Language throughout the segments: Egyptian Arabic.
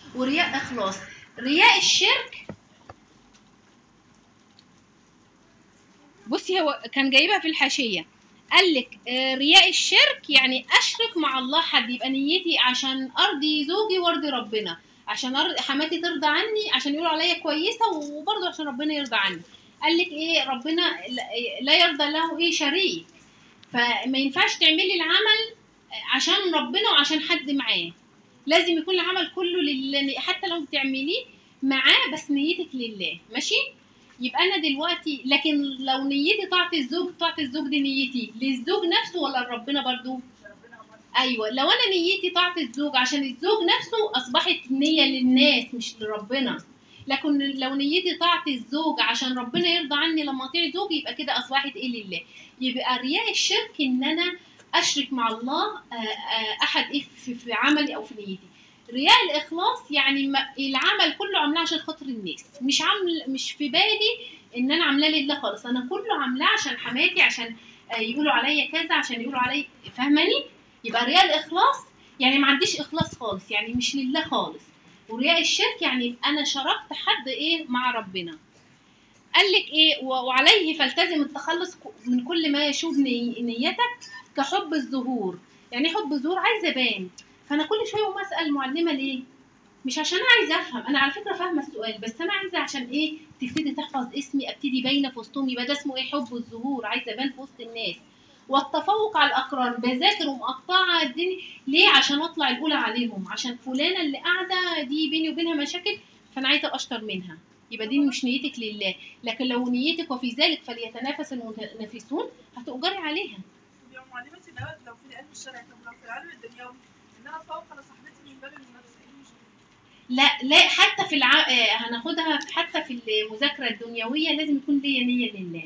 ورياء اخلاص رياء الشرك بصي هو كان جايبها في الحاشيه قال لك آه، رياء الشرك يعني اشرك مع الله حد يبقى نيتي عشان ارضي زوجي وارضي ربنا عشان أرضي حماتي ترضى عني عشان يقولوا عليا كويسه وبرضه عشان ربنا يرضى عني قال لك ايه ربنا لا- لا يرضى له ايه شريك فما ينفعش تعملي العمل عشان ربنا وعشان حد معاه لازم يكون العمل كله لله حتى لو بتعمليه معاه بس نيتك لله ماشي يبقى انا دلوقتي لكن لو نيتي طاعه الزوج طاعه الزوج دي نيتي للزوج نفسه ولا لربنا برضو ايوه لو انا نيتي طاعه الزوج عشان الزوج نفسه اصبحت نيه للناس مش لربنا لكن لو نيتي طاعه الزوج عشان ربنا يرضى عني لما اطيع زوجي يبقى كده اصبحت ايه لله يبقى رياء الشرك ان انا اشرك مع الله آه، آه، احد ايه في في عملي او في نيتي رياء الاخلاص يعني ما- العمل كله عاملاه عشان خاطر الناس مش عامل مش في بالي ان انا عاملاه لله خالص انا كله عاملاه عشان حماتي عشان آه، يقولوا عليا كذا عشان يقولوا عليا فاهماني يبقى رياء الاخلاص يعني ما عنديش اخلاص خالص يعني مش لله خالص ورياء الشرك يعني انا شركت حد ايه مع ربنا قال لك ايه و- وعليه فالتزم التخلص ك- من كل ما يشوب ني- نيتك كحب الظهور يعني إيه حب الظهور عايزه ابان فانا كل شويه اقوم اسال المعلمه ليه مش عشان عايزه افهم انا على فكره فاهمه السؤال بس انا عايزه عشان ايه تبتدي تحفظ اسمي ابتدي باينه في وسطهم يبقى ده اسمه ايه حب الظهور عايزه ابان في وسط الناس والتفوق على الاقران بذاكر ومقطعه الدنيا ليه عشان اطلع الاولى عليهم عشان فلانه اللي قاعده دي بيني وبينها مشاكل فانا عايزه ابقى اشطر منها يبقى دي مش نيتك لله لكن لو نيتك وفي ذلك فليتنافس المتنافسون هتؤجري عليها طب يا معلمتي دوت لو في العلم الشرعي طب لو في العلم الدنيوي ان انا اتفوق على صاحبتي من باب المنافسه ايه المشكله؟ لا لا حتى في الع... آه، هناخدها حتى في المذاكره الدنيويه لازم يكون ليا نيه لله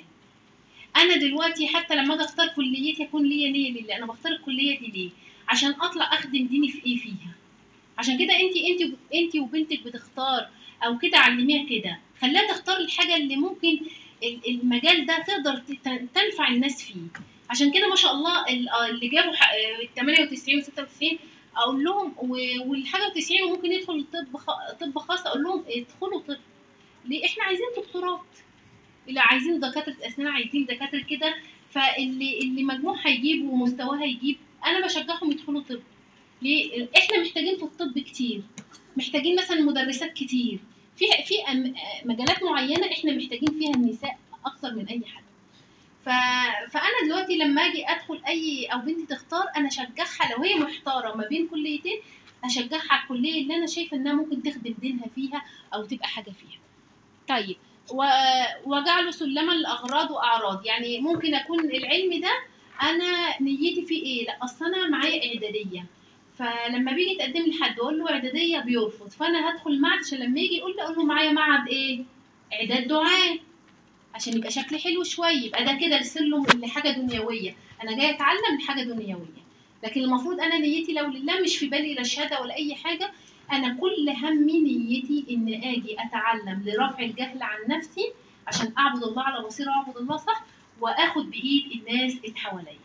انا دلوقتي حتى لما اجي اختار كليتي يكون ليا نيه لله انا بختار الكليه دي ليه عشان اطلع اخدم ديني في ايه فيها عشان كده انت انت انت وبنتك بتختار او كده علميها كده خليها تختار الحاجه اللي ممكن ال- المجال ده تقدر تت- تنفع الناس فيه عشان كده ما شاء الله ال- آه اللي جابوا ح- آه 98 و 96 اقول لهم و- والحاجه 90 وممكن يدخل طب خ- طب خاص اقول لهم ادخلوا طب ليه احنا عايزين دكتوراه اللي عايزين دكاتره اسنان عايزين دكاتره كده فاللي اللي مجموع هيجيب ومستواه هيجيب انا بشجعهم يدخلوا طب ليه احنا محتاجين في الطب كتير محتاجين مثلا مدرسات كتير في في أم- مجالات معينه احنا محتاجين فيها النساء اكتر من اي حد ف... فانا دلوقتي لما اجي ادخل اي او بنتي تختار انا اشجعها لو هي محتاره ما بين كليتين اشجعها على الكليه اللي انا شايفه انها ممكن تخدم دينها فيها او تبقى حاجه فيها طيب و... وجعله سلما لاغراض واعراض يعني ممكن اكون العلم ده انا نيتي فيه ايه لا اصل انا معايا اعداديه فلما بيجي يتقدم لي حد اقول له اعداديه بيرفض فانا هدخل معهد عشان لما يجي يقول لي اقول له معايا معهد ايه اعداد دعاء عشان يبقى شكلي حلو شويه يبقى ده كده لسلم لحاجه دنيويه انا جاي اتعلم حاجه دنيويه لكن المفروض انا نيتي لو لله مش في بالي لا شهاده ولا اي حاجه انا كل همي نيتي ان اجي اتعلم لرفع الجهل عن نفسي عشان اعبد الله على بصيره واعبد الله صح واخد بايد الناس اللي حواليا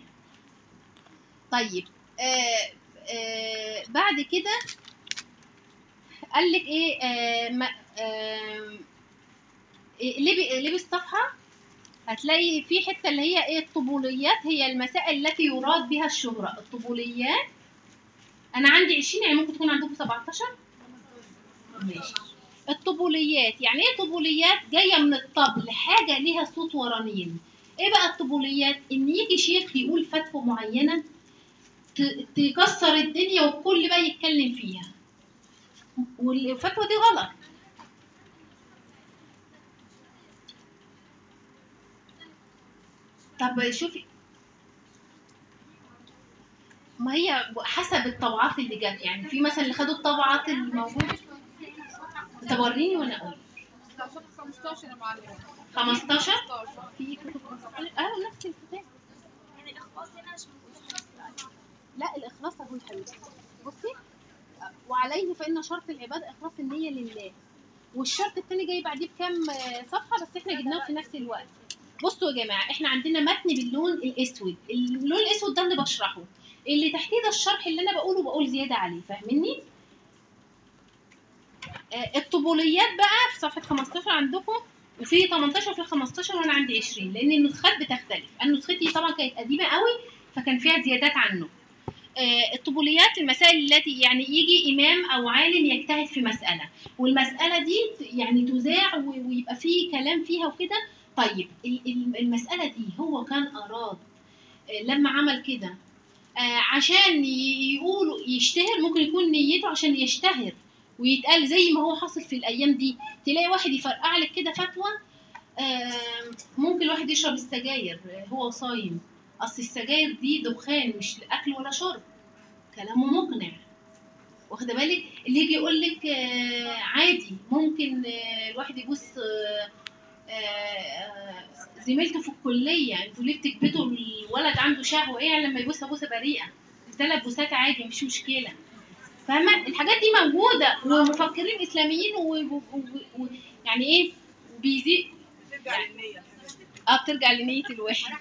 طيب آه آه بعد كده قال لك ايه آه ما آه اقلبي اقلبي الصفحه هتلاقي في حته اللي هي ايه الطبوليات هي المسائل التي يراد بها الشهره الطبوليات انا عندي 20 يعني ممكن تكون عندكم 17 ماشي الطبوليات يعني ايه طبوليات جايه من الطبل حاجه ليها صوت ورنين ايه بقى الطبوليات ان يجي شيخ يقول فتوى معينه ت- تكسر الدنيا والكل بقى يتكلم فيها والفتوى دي غلط طب شوفي ما هي حسب الطبعات اللي جت يعني في مثلا اللي خدوا الطبعات الموجوده طب وريني وانا اقول 15 يا معلمه 15 في كتب اه نفس الكتاب يعني الاخلاص هنا عشان لا الاخلاص اهو يا حبيبتي بصي وعليه فان شرط العباد اخلاص النيه لله والشرط الثاني جاي بعديه بكام آه، صفحه بس احنا جبناه في نفس الوقت بصوا يا جماعه احنا عندنا متن باللون الاسود اللون الاسود ده اللي بشرحه اللي تحتيه ده الشرح اللي انا بقوله بقول زياده عليه فاهميني آه، الطبوليات بقى في صفحه 15 عندكم وفي 18 وفي 15 وانا عندي 20 لان النسخات بتختلف انا نسختي طبعا كانت قديمه قوي فكان فيها زيادات عنه آه، الطبوليات المسائل التي يعني يجي امام او عالم يجتهد في مساله والمساله دي يعني تذاع و- ويبقى فيه كلام فيها وكده طيب ال- ال- المساله دي هو كان اراد آه، لما عمل كده آه، عشان ي- يقولوا يشتهر ممكن يكون نيته عشان يشتهر ويتقال زي ما هو حاصل في الايام دي تلاقي واحد يفرقع لك كده فتوى آه، ممكن الواحد يشرب السجاير آه، هو صايم اصل السجاير دي دخان مش اكل ولا شرب كلامه مقنع واخده بالك اللي يجي يقول لك آه، عادي ممكن آه، الواحد يبوس آه، آه، آه، زميلته في الكليه انتوا ليه بتكبتوا الولد عنده شهوه ايه لما يبوسها بوسه بريئه ثلاث بوسات عادي مفيش مشكله فاهمه الحاجات دي موجوده ومفكرين اسلاميين و... و... و... و... يعني ايه بيزيد بترجع للنية الحاجات دي اه بترجع لنية الواحد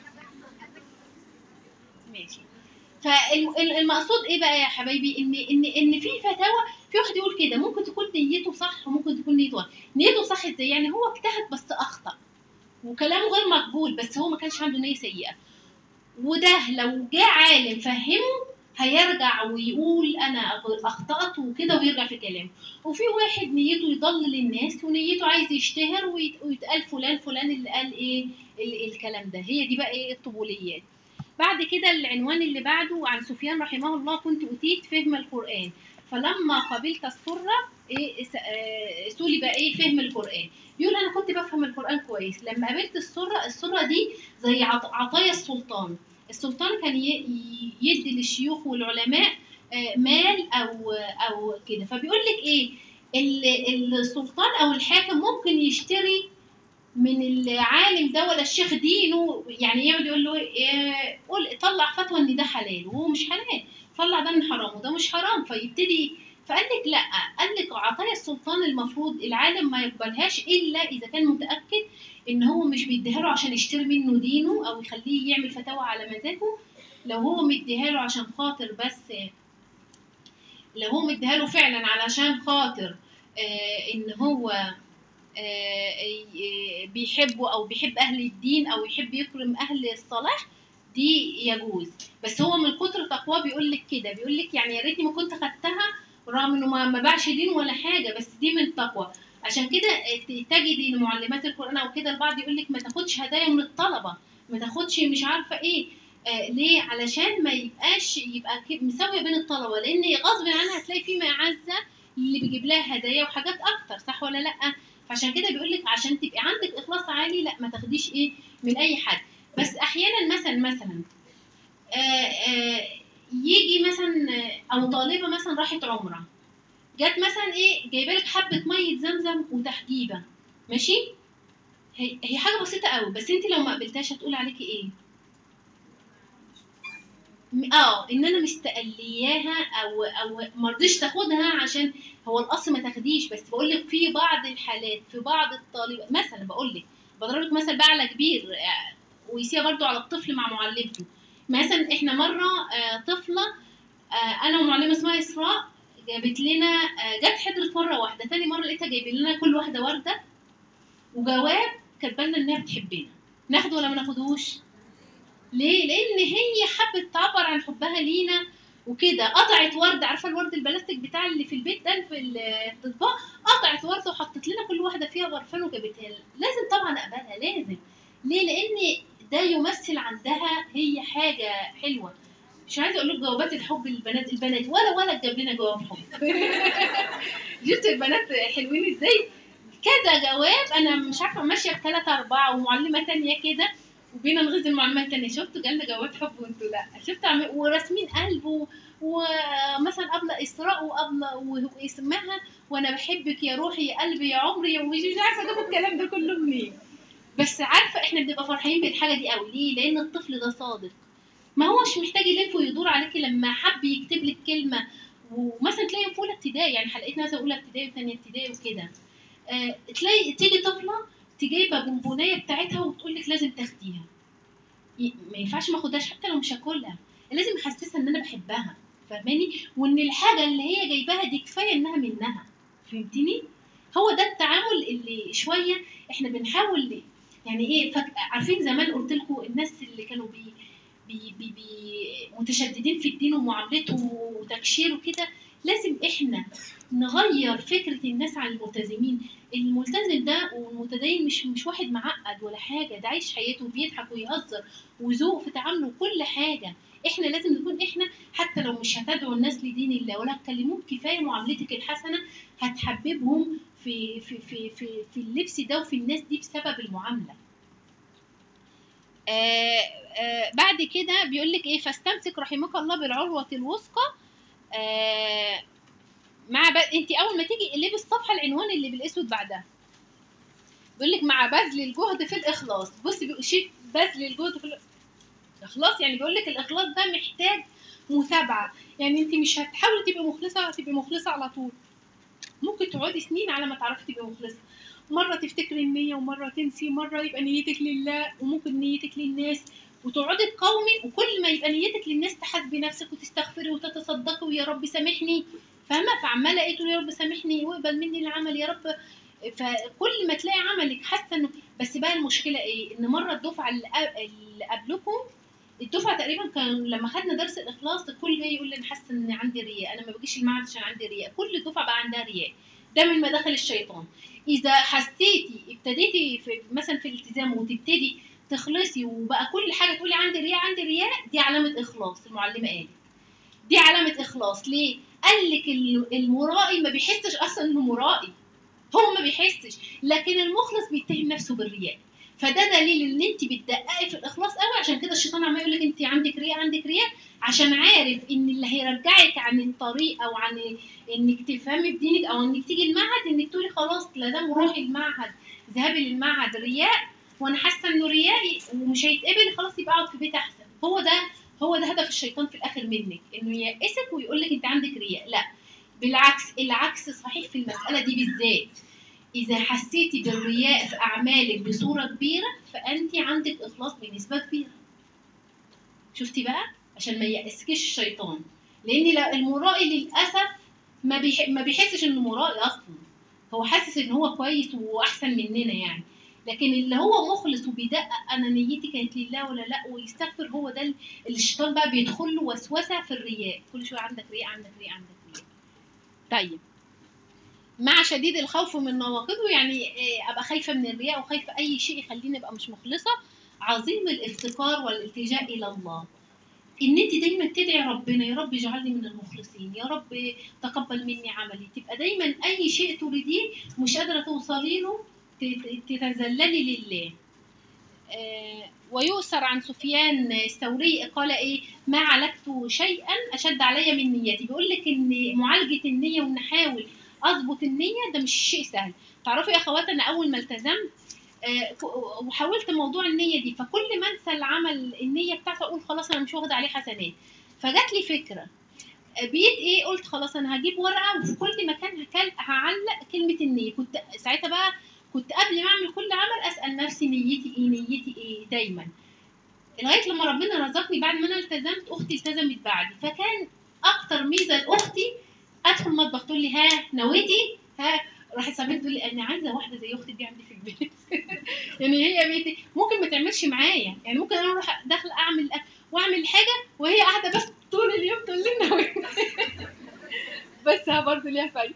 ماشي فالمقصود ايه بقى يا حبايبي ان ان ان في فتاوى في واحد يقول كده ممكن تكون نيته صح وممكن تكون نيته غلط نيته صح ازاي يعني هو اجتهد بس اخطا وكلامه غير مقبول بس هو ما كانش عنده نيه سيئه وده لو جه عالم فهمه هيرجع ويقول انا اخطات وكده ويرجع في كلامه وفي واحد نيته يضلل الناس ونيته عايز يشتهر ويت- ويتقال فلان فلان اللي قال ايه ال- الكلام ده هي دي بقى ايه الطبوليات بعد كده العنوان اللي بعده عن سفيان رحمه الله كنت أتيت فهم القرآن فلما قبلت السرة إيه س- آه، سلب ايه فهم القرآن يقول أنا كنت بفهم القرآن كويس لما قابلت السرة السرة دي زي عط- عطايا السلطان السلطان كان ي- ي- يدي للشيوخ والعلماء آه، مال أو أو كده فبيقول لك إيه ال- السلطان أو الحاكم ممكن يشتري من العالم ده ولا الشيخ دينه يعني يقعد يقول له إيه قول طلع فتوى ان ده حلال وهو مش حلال طلع ده من حرام وده مش حرام فيبتدي فقال لك لا قال لك عطايا السلطان المفروض العالم ما يقبلهاش الا اذا كان متاكد ان هو مش بيديها له عشان يشتري منه دينه او يخليه يعمل فتاوى على مزاجه لو هو مديها له عشان خاطر بس لو هو مديها له فعلا علشان خاطر آه ان هو آه، ي- بيحبه او بيحب اهل الدين او يحب يكرم اهل الصلاح دي يجوز بس هو من كتر تقواه بيقول لك كده بيقول لك يعني يا ريتني ما كنت خدتها رغم انه ما ما باعش دين ولا حاجه بس دي من تقوى عشان كده ت- تجدي ان معلمات القران او كده البعض يقول لك ما تاخدش هدايا من الطلبه ما تاخدش مش عارفه ايه آه ليه علشان ما يبقاش يبقى ك- مساويه بين الطلبه لان غصب عنها هتلاقي في معزه اللي بيجيب لها هدايا وحاجات اكتر صح ولا لا فعشان كده بيقول لك عشان تبقي عندك اخلاص عالي لا ما تاخديش ايه من اي حد بس احيانا مثلا مثلا آه آه يجي مثلا آه، او طالبه مثلا راحت عمره جت مثلا ايه جايبه لك حبه ميه زمزم وتحجيبه ماشي هي, هي حاجه بسيطه قوي بس انت لو ما قبلتهاش هتقول عليكي ايه م- اه ان انا مستقلياها او او ما رضيش تاخدها عشان هو الاصل ما تاخديش بس بقول لك في بعض الحالات في بعض الطالبات مثلا بقول لك بضرب لك مثل بقى على كبير آه، ويسيها برضو على الطفل مع معلمته مثلا احنا مره آه، طفله آه، انا ومعلمه اسمها اسراء جابت لنا آه، جت حضرت مره واحده تاني مره لقيتها جايبين لنا كل واحده ورده وجواب كاتبه لنا انها بتحبنا ناخده ولا ما ناخدوش ليه؟ لأن هي حبت تعبر عن حبها لينا وكده قطعت ورد عارفه الورد البلاستيك بتاع اللي في البيت ده في الاطباق قطعت ورده وحطت لنا كل واحده فيها برفان وجابتها لنا لازم طبعا اقبلها لازم ليه لان ده يمثل عندها هي حاجه حلوه مش عايزه اقول لك جوابات الحب البنات البنات ولا ولا جاب لنا جواب حب شفت البنات حلوين ازاي كذا جواب انا مش عارفه ماشيه بثلاثه اربعه ومعلمه تانية كده وبينا نغيظ المعلمه التانية شفتوا جالنا جواب حب وانتوا لا شفتوا عم... وراسمين قلب و... ومثلا قبل اسراء وقبل واسمها وانا بحبك يا روحي يا قلبي يا عمري ومش مش عارفه جابوا الكلام ده كله منين بس عارفه احنا بنبقى فرحانين بالحاجه دي قوي ليه لان الطفل ده صادق ما هوش محتاج يلف ويدور عليكي لما حب يكتب لك كلمه ومثلا تلاقي في اولى ابتدائي يعني حلقتنا مثلا اولى ابتدائي وثانيه ابتدائي وكده آه تلاقي تيجي طفله تجيبه بونبونيه بتاعتها وتقول لك لازم تاخديها ي- ما ينفعش ما اخدهاش حتى لو مش هاكلها لازم احسسها ان انا بحبها فاهماني وان الحاجه اللي هي جايباها دي كفايه انها منها فهمتني هو ده التعامل اللي شويه احنا بنحاول يعني ايه فك... عارفين زمان قلت لكم الناس اللي كانوا بي بي بي بي متشددين في الدين ومعاملتهم وتكشير وكده لازم احنا نغير فكره الناس عن الملتزمين الملتزم ده والمتدين مش مش واحد معقد ولا حاجه ده عايش حياته وبيضحك ويهزر وذوق في تعامله وكل حاجه احنا لازم نكون احنا حتى لو مش هتدعو الناس لدين الله ولا هتكلموهم كفايه معاملتك الحسنه هتحببهم في في في في في اللبس ده وفي الناس دي بسبب المعامله آه آه بعد كده بيقول لك ايه فاستمسك رحمك الله بالعروه الوثقى آه مع ب... انت اول ما تيجي قلبي الصفحه العنوان اللي بالاسود بعدها بيقول لك مع بذل الجهد في الاخلاص بصي بيقول شيء بذل الجهد في الاخلاص يعني بيقول لك الاخلاص ده محتاج متابعه يعني انت مش هتحاولي تبقي مخلصه هتبقي مخلصه على طول ممكن تقعدي سنين على ما تعرفي تبقي مخلصه مره تفتكري النيه ومره تنسي مره يبقى نيتك لله وممكن نيتك للناس وتقعدي تقاومي وكل ما يبقى نيتك للناس تحاسبي نفسك وتستغفري وتتصدقي ويا رب سامحني فاهمه فعماله ايه تقولي يا رب سامحني واقبل مني العمل يا رب فكل ما تلاقي عملك حاسه انه بس بقى المشكله ايه ان مره الدفعه اللي اللي قبلكم الدفعه تقريبا كان لما خدنا درس الاخلاص الكل جاي يقول لي انا حاسه ان عندي رياء انا ما بجيش المعهد عشان عندي رياء كل الدفعه بقى عندها رياء ده من مداخل الشيطان اذا حسيتي ابتديتي في مثلا في الالتزام وتبتدي تخلصي وبقى كل حاجه تقولي عندي رياء عندي رياء دي علامه اخلاص المعلمه قالت دي علامه اخلاص ليه قال لك المرائي ما بيحسش اصلا انه مرائي هو ما بيحسش لكن المخلص بيتهم نفسه بالرياء فده دليل ان انت بتدققي في الاخلاص قوي عشان كده الشيطان عمال يقول لك انت عندك رياء عندك رياء عشان عارف ان اللي هيرجعك عن الطريق او عن انك تفهمي بدينك او انك تيجي المعهد انك تقولي خلاص لا دام روحي المعهد ذهابي للمعهد رياء وانا حاسه انه رياء ومش هيتقبل خلاص يبقى اقعد في بيت احسن هو ده هو ده هدف الشيطان في الاخر منك انه ييأسك ويقول لك انت عندك رياء لا بالعكس العكس صحيح في المساله دي بالذات إذا حسيتي بالرياء في أعمالك بصورة كبيرة فأنت عندك إخلاص بنسبة كبيرة. شفتي بقى؟ عشان ما يأسكش الشيطان. لأن المرائي للأسف ما بيح... ما بيحسش إنه مرائي أصلا. هو حاسس إن هو كويس وأحسن مننا يعني. لكن اللي هو مخلص وبيدقق أنا نيتي كانت لله ولا لأ ويستغفر هو ده اللي الشيطان بقى بيدخل له وسوسة في الرياء. كل شوية عندك رياء عندك رياء عندك رياء. طيب. مع شديد الخوف من نواقضه يعني ابقى خايفه من الرياء وخايفه اي شيء يخليني ابقى مش مخلصه عظيم الافتقار والالتجاء الى الله ان انت دايما تدعي ربنا يا رب اجعلني من المخلصين يا رب تقبل مني عملي تبقى دايما اي شيء تريديه مش قادره توصلي له تتذللي لله آه ويؤثر عن سفيان الثوري قال ايه ما عالجت شيئا اشد علي من نيتي بيقول لك ان معالجه النيه وان احاول اظبط النيه ده مش شيء سهل تعرفي يا اخوات انا اول ما التزمت آه وحاولت موضوع النيه دي فكل ما انسى العمل النيه بتاعته اقول خلاص انا مش واخده عليه حسنات فجات لي فكره آه بقيت ايه قلت خلاص انا هجيب ورقه وفي كل مكان هكل هعلق كلمه النيه كنت ساعتها بقى كنت قبل ما اعمل كل عمل اسال نفسي نيتي ايه نيتي ايه دايما لغايه لما ربنا رزقني بعد ما انا التزمت اختي التزمت بعدي فكان اكتر ميزه لاختي ادخل المطبخ تقول لي ها نويتي ها راحت سابت تقول لي انا عايزه واحده زي اختي دي عندي في البيت يعني هي بيتي ممكن ما تعملش معايا يعني ممكن انا اروح داخل اعمل واعمل حاجه وهي قاعده بس طول اليوم تقول لي نويتي بس برضه ليها فايده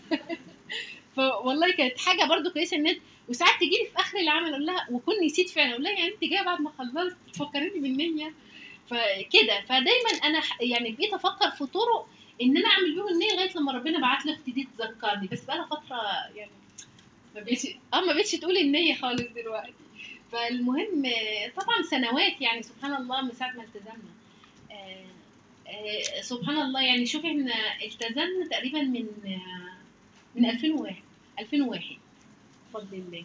فوالله كانت حاجه برضه كويسه ان وساعات تجي لي في اخر العمل اقول لها وكون نسيت فعلا اقول لها يعني انت جايه بعد ما خلصت تفكريني بالنيه فكده فدايما انا يعني بقيت افكر في طرق ان انا اعمل بيهم النيه لغايه لما ربنا بعت لي اختي دي تذكرني بس بقى لها فتره يعني ما بقتش اه ما بقتش تقول النيه خالص دلوقتي فالمهم طبعا سنوات يعني سبحان الله من ساعه ما التزمنا آه آه سبحان الله يعني شوفي احنا التزمنا تقريبا من آه من 2001 2001 بفضل الله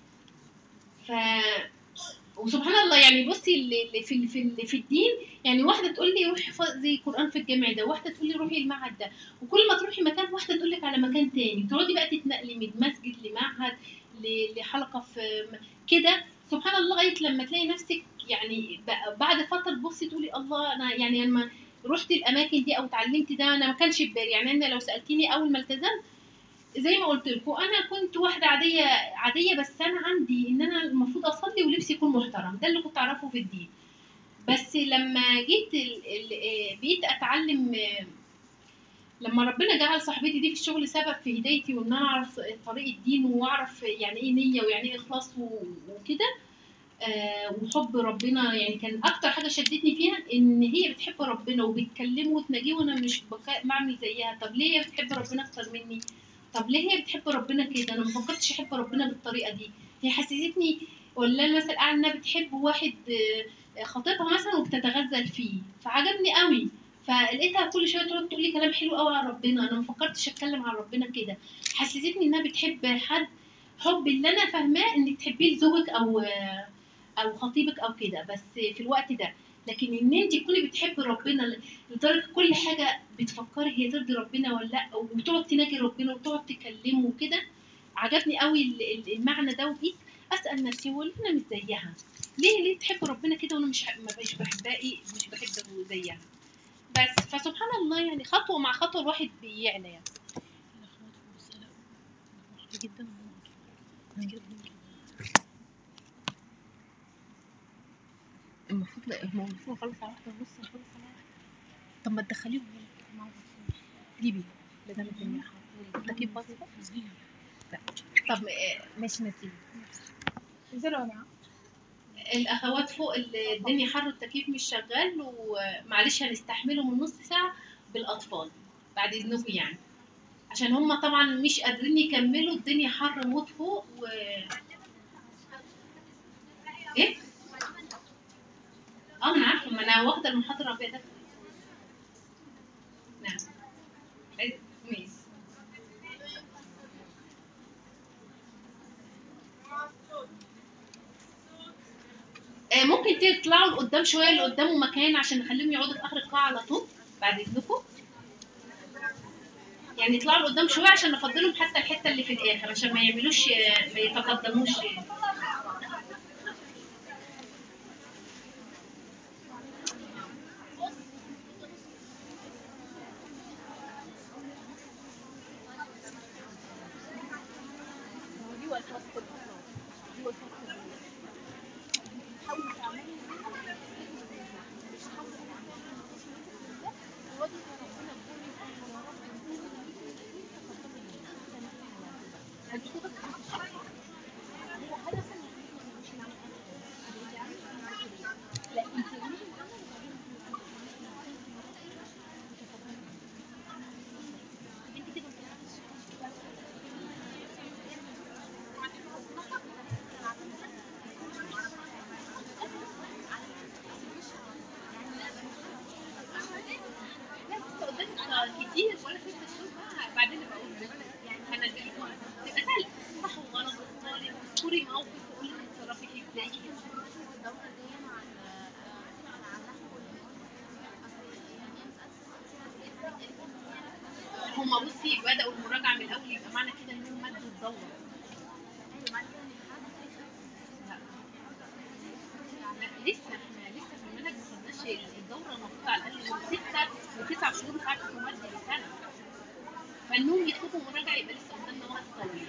ف وسبحان الله يعني بصي اللي في في اللي في الدين يعني واحده تقول لي روحي زي قران في الجامع ده واحده تقول لي روحي المعهد ده وكل ما تروحي مكان واحده تقول لك على مكان تاني تقعدي بقى تتنقلي من مسجد لمعهد لحلقه في كده سبحان الله لغايه لما تلاقي نفسك يعني بعد فتره تبصي تقولي الله انا يعني لما رحت الاماكن دي او اتعلمت ده انا ما كانش في بالي يعني انا لو سالتيني اول ما التزمت زي ما قلت لكم انا كنت واحده عاديه عاديه بس انا عندي ان انا المفروض اصلي ولبسي يكون محترم ده اللي كنت اعرفه في الدين بس لما جيت ال... ال... آه، بقيت اتعلم آه، لما ربنا جعل صاحبتي دي في الشغل سبب في هدايتي وان انا اعرف طريق الدين واعرف يعني ايه نيه ويعني ايه اخلاص و- وكده آه، وحب ربنا يعني كان اكتر حاجه شدتني فيها ان هي بتحب ربنا وبتكلمه وتناجيه وانا مش بك- بعمل زيها طب ليه هي بتحب ربنا اكتر مني طب ليه هي بتحب ربنا كده انا ما فكرتش احب ربنا بالطريقه دي هي حسستني ولا المثل الاعلى انها بتحب واحد آه، خطيبها مثلا وبتتغزل فيه فعجبني قوي فلقيتها كل شويه تقعد تقول لي كلام حلو قوي عن ربنا انا ما فكرتش اتكلم عن ربنا كده حسستني انها بتحب حد حب اللي انا فاهماه انك تحبيه لزوجك او آه، او خطيبك او كده بس في الوقت ده لكن ان انت تكوني بتحبي ربنا لدرجه كل حاجه بتفكري هي ترضي ربنا ولا لا وتقعد تناجي ربنا وتقعد تكلمه وكده عجبني قوي ال- ال- المعنى ده وجيت اسال نفسي هو ليه انا مش زيها؟ ليه ليه تحب ربنا كده وانا مش ما بقيش بحبها ايه مش بحبه زيها؟ بس فسبحان الله يعني خطوه مع خطوه الواحد بيعلى يعني الاخوات في المسألة محبة جدا وهم اطفال انت كده بتنكر المفروض لا هم المفروض خلص على واحده ونص نخلص على واحده طب ما تدخليهم معاهم اطفال جيبي ما دام الدنيا حر تكييف بسيط نازلين طب آه، ماشي نسيب انزلوا يا جماعه الاخوات فوق ال- الدنيا حر والتكييف مش شغال ومعلش هنستحملهم من نص ساعه بالاطفال بعد اذنكم يعني عشان هم طبعا مش قادرين يكملوا الدنيا حر موت فوق و ايه اه ما انا عارفه ما انا واخده المحاضره الربيع ده نعم عايز- ماشي آه، ممكن تطلعوا لقدام شويه اللي قدامه مكان عشان نخليهم يقعدوا في اخر القاعه على طول بعد اذنكم يعني يطلعوا لقدام شويه عشان نفضلهم حتى الحته اللي في الاخر عشان ما يعملوش ما يتقدموش دي وقفات كل الاطفال دي وقفات كل حاولوا تعملوا مش حاولوا تعملوا ده وادي ربنا بيقول يا رب انت كده هو هدف مش معنى لا انت انت كده لا بس قدامك كتير ولا ست شهور بقى بعدين بقول يعني هناديك تبقى سهل صح وغلط واختاري واذكري موقف وقولي هتتصرفي فيه ازاي هما بصي بدأوا المراجعة من الأول يبقى معنى كده إنهم مادوا الدورة لا لسه احنا لسه في المنهج ما خدناش الدورة المفروض على الأقل من ستة لتسع شهور بعد مادة لسنة فإنهم يطلبوا مراجعة يبقى لسه قدامنا وقت طويل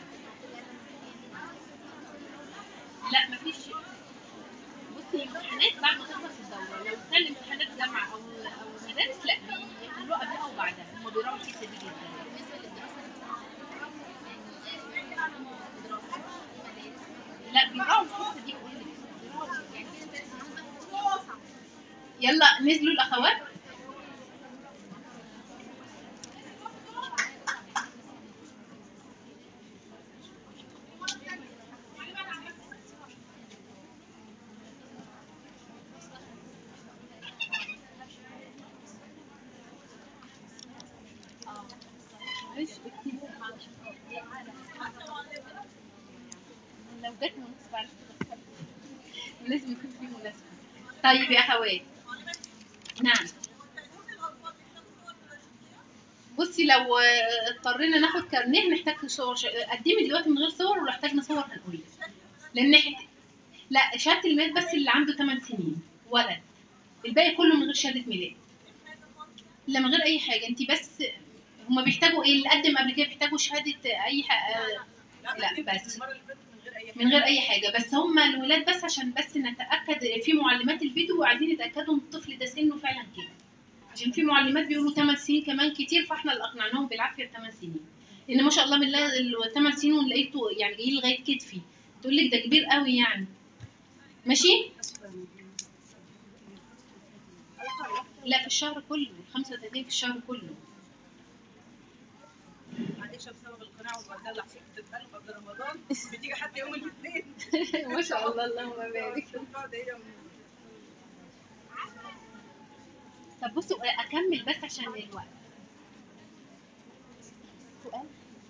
لا مفيش بصي الامتحانات بعد ما تخلص الدورة لو كان امتحانات جامعة أو أو مدارس لا بيعملوها قبلها وبعدها هما بيراعوا الحتة دي جدا لا بيراعوا الحتة دي بقول لك بيراعوا يعني يلا نزلوا الأخوات معلش اكتبوا معلش لو جت مناسبة على فكرة لازم يكون في مناسبة طيب يا أخوات نعم بصي لو آه، اضطرينا ناخد كارنيه نحتاج صور ش... قدمي دلوقتي من غير صور ولو احتاجنا صور هنقول لك لان إحنا- لا شهاده الميلاد بس اللي عنده 8 سنين ولد الباقي كله من غير شهاده ميلاد لا من غير اي حاجه انت بس هما بيحتاجوا ايه اللي قدم قبل كده بيحتاجوا شهاده اي ح... آه، لا، قدمت بس. المره اللي فاتت من غير اي من غير اي حاجه بس هم الولاد بس عشان بس نتاكد في معلمات الفيديو وعايزين يتاكدوا ان الطفل ده سنه فعلا كده عشان في معلمات بيقولوا 8 سنين كمان كتير فاحنا اللي اقنعناهم بالعافيه ب 8 سنين لان ما شاء الله بالله ال 8 سنين ولقيته يعني جاي لغايه كتفي تقول لك ده كبير قوي يعني ماشي لا في الشهر كله 35 في الشهر كله معلش بسبب القناع والبردان اللي حصلت بتتقال قبل رمضان بتيجي حتى يوم الاثنين ما شاء الله اللهم بارك بعد هي من- طب بصوا اكمل بس عشان الوقت سؤال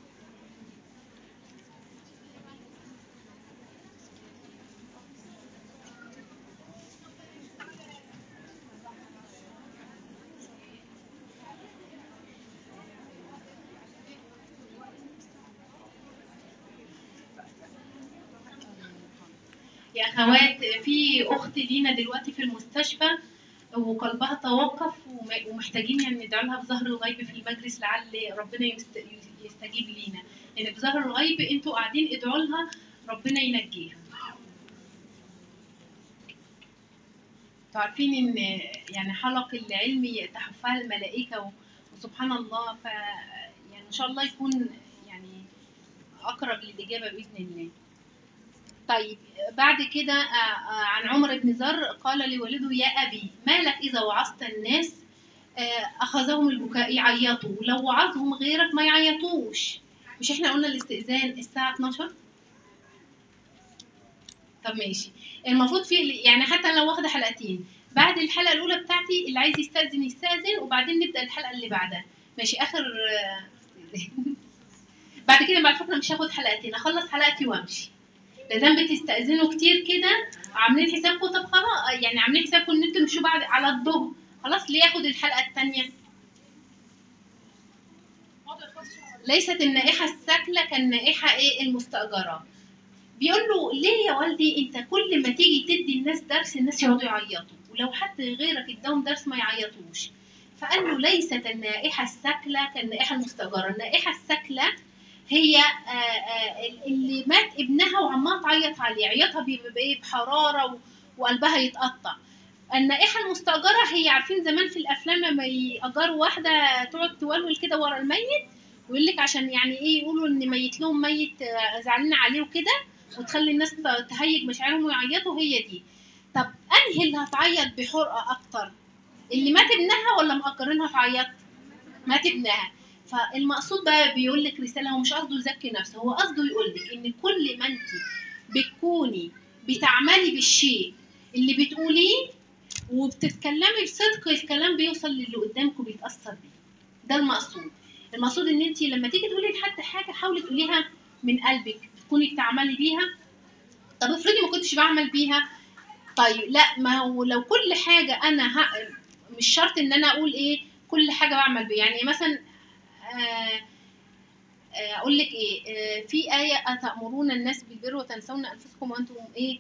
يا اخوات في اخت لينا دلوقتي في المستشفى وقلبها توقف وم- ومحتاجين يعني ندعو لها بظهر الغيب في المجلس لعل ربنا يست- يستجيب لينا يعني بظهر الغيب انتوا قاعدين ادعوا لها ربنا ينجيها انتوا عارفين ان يعني حلق العلم تحفها الملائكه و- وسبحان الله ف يعني ان شاء الله يكون يعني اقرب للاجابه باذن الله طيب بعد كده آه، آه، عن عمر بن ذر قال لوالده يا أبي ما لك إذا وعظت الناس آه، أخذهم البكاء يعيطوا ولو وعظهم غيرك ما يعيطوش مش احنا قلنا الاستئذان الساعة 12 طب ماشي المفروض في يعني حتى لو واخدة حلقتين بعد الحلقة الأولى بتاعتي اللي عايز يستأذن يستأذن وبعدين نبدأ الحلقة اللي بعدها ماشي آخر آه، بعد كده على فكرة مش هاخد حلقتين أخلص حلقتي وأمشي ده دام بتستأذنوا كتير كده عاملين حسابكم طب خلاص يعني عاملين حسابكم ان انتوا تمشوا بعد على الظهر خلاص ليه ياخد الحلقه الثانيه ليست النائحه الساكله كالنائحه ايه المستاجره بيقول له ليه يا والدي انت كل ما تيجي تدي الناس درس الناس يقعدوا يعيطوا ولو حد غيرك اداهم درس ما يعيطوش فقال له ليست النائحه الساكله كالنائحه المستاجره النائحه الساكله هي آه، آه، اللي مات ابنها وعمالة تعيط عليه عياطها بيبقى إيه بحرارة و- وقلبها يتقطع النائحة المستأجرة هي عارفين زمان في الأفلام لما يأجروا واحدة تقعد تولول كده ورا الميت ويقول لك عشان يعني إيه يقولوا إن ميت لهم ميت آه، زعلانين عليه وكده وتخلي الناس ت- تهيج مشاعرهم ويعيطوا هي دي طب أنهي اللي هتعيط بحرقة أكتر اللي مات ابنها ولا مأجرينها تعيط مات ابنها فالمقصود بقى بيقول لك رساله هو مش قصده يزكي نفسه هو قصده يقول لك ان كل ما انت بتكوني بتعملي بالشيء اللي بتقوليه وبتتكلمي بصدق الكلام بيوصل للي قدامك وبيتاثر بيه ده المقصود المقصود ان انت لما تيجي تقولي لحد حاجه حاولي تقوليها من قلبك تكوني بتعملي بيها طب افرضي ما كنتش بعمل بيها طيب لا ما هو لو كل حاجه انا ه... مش شرط ان انا اقول ايه كل حاجه بعمل بيها يعني مثلا آه، آه، اقول لك ايه آه، في ايه اتامرون الناس بالبر وتنسون انفسكم وانتم ايه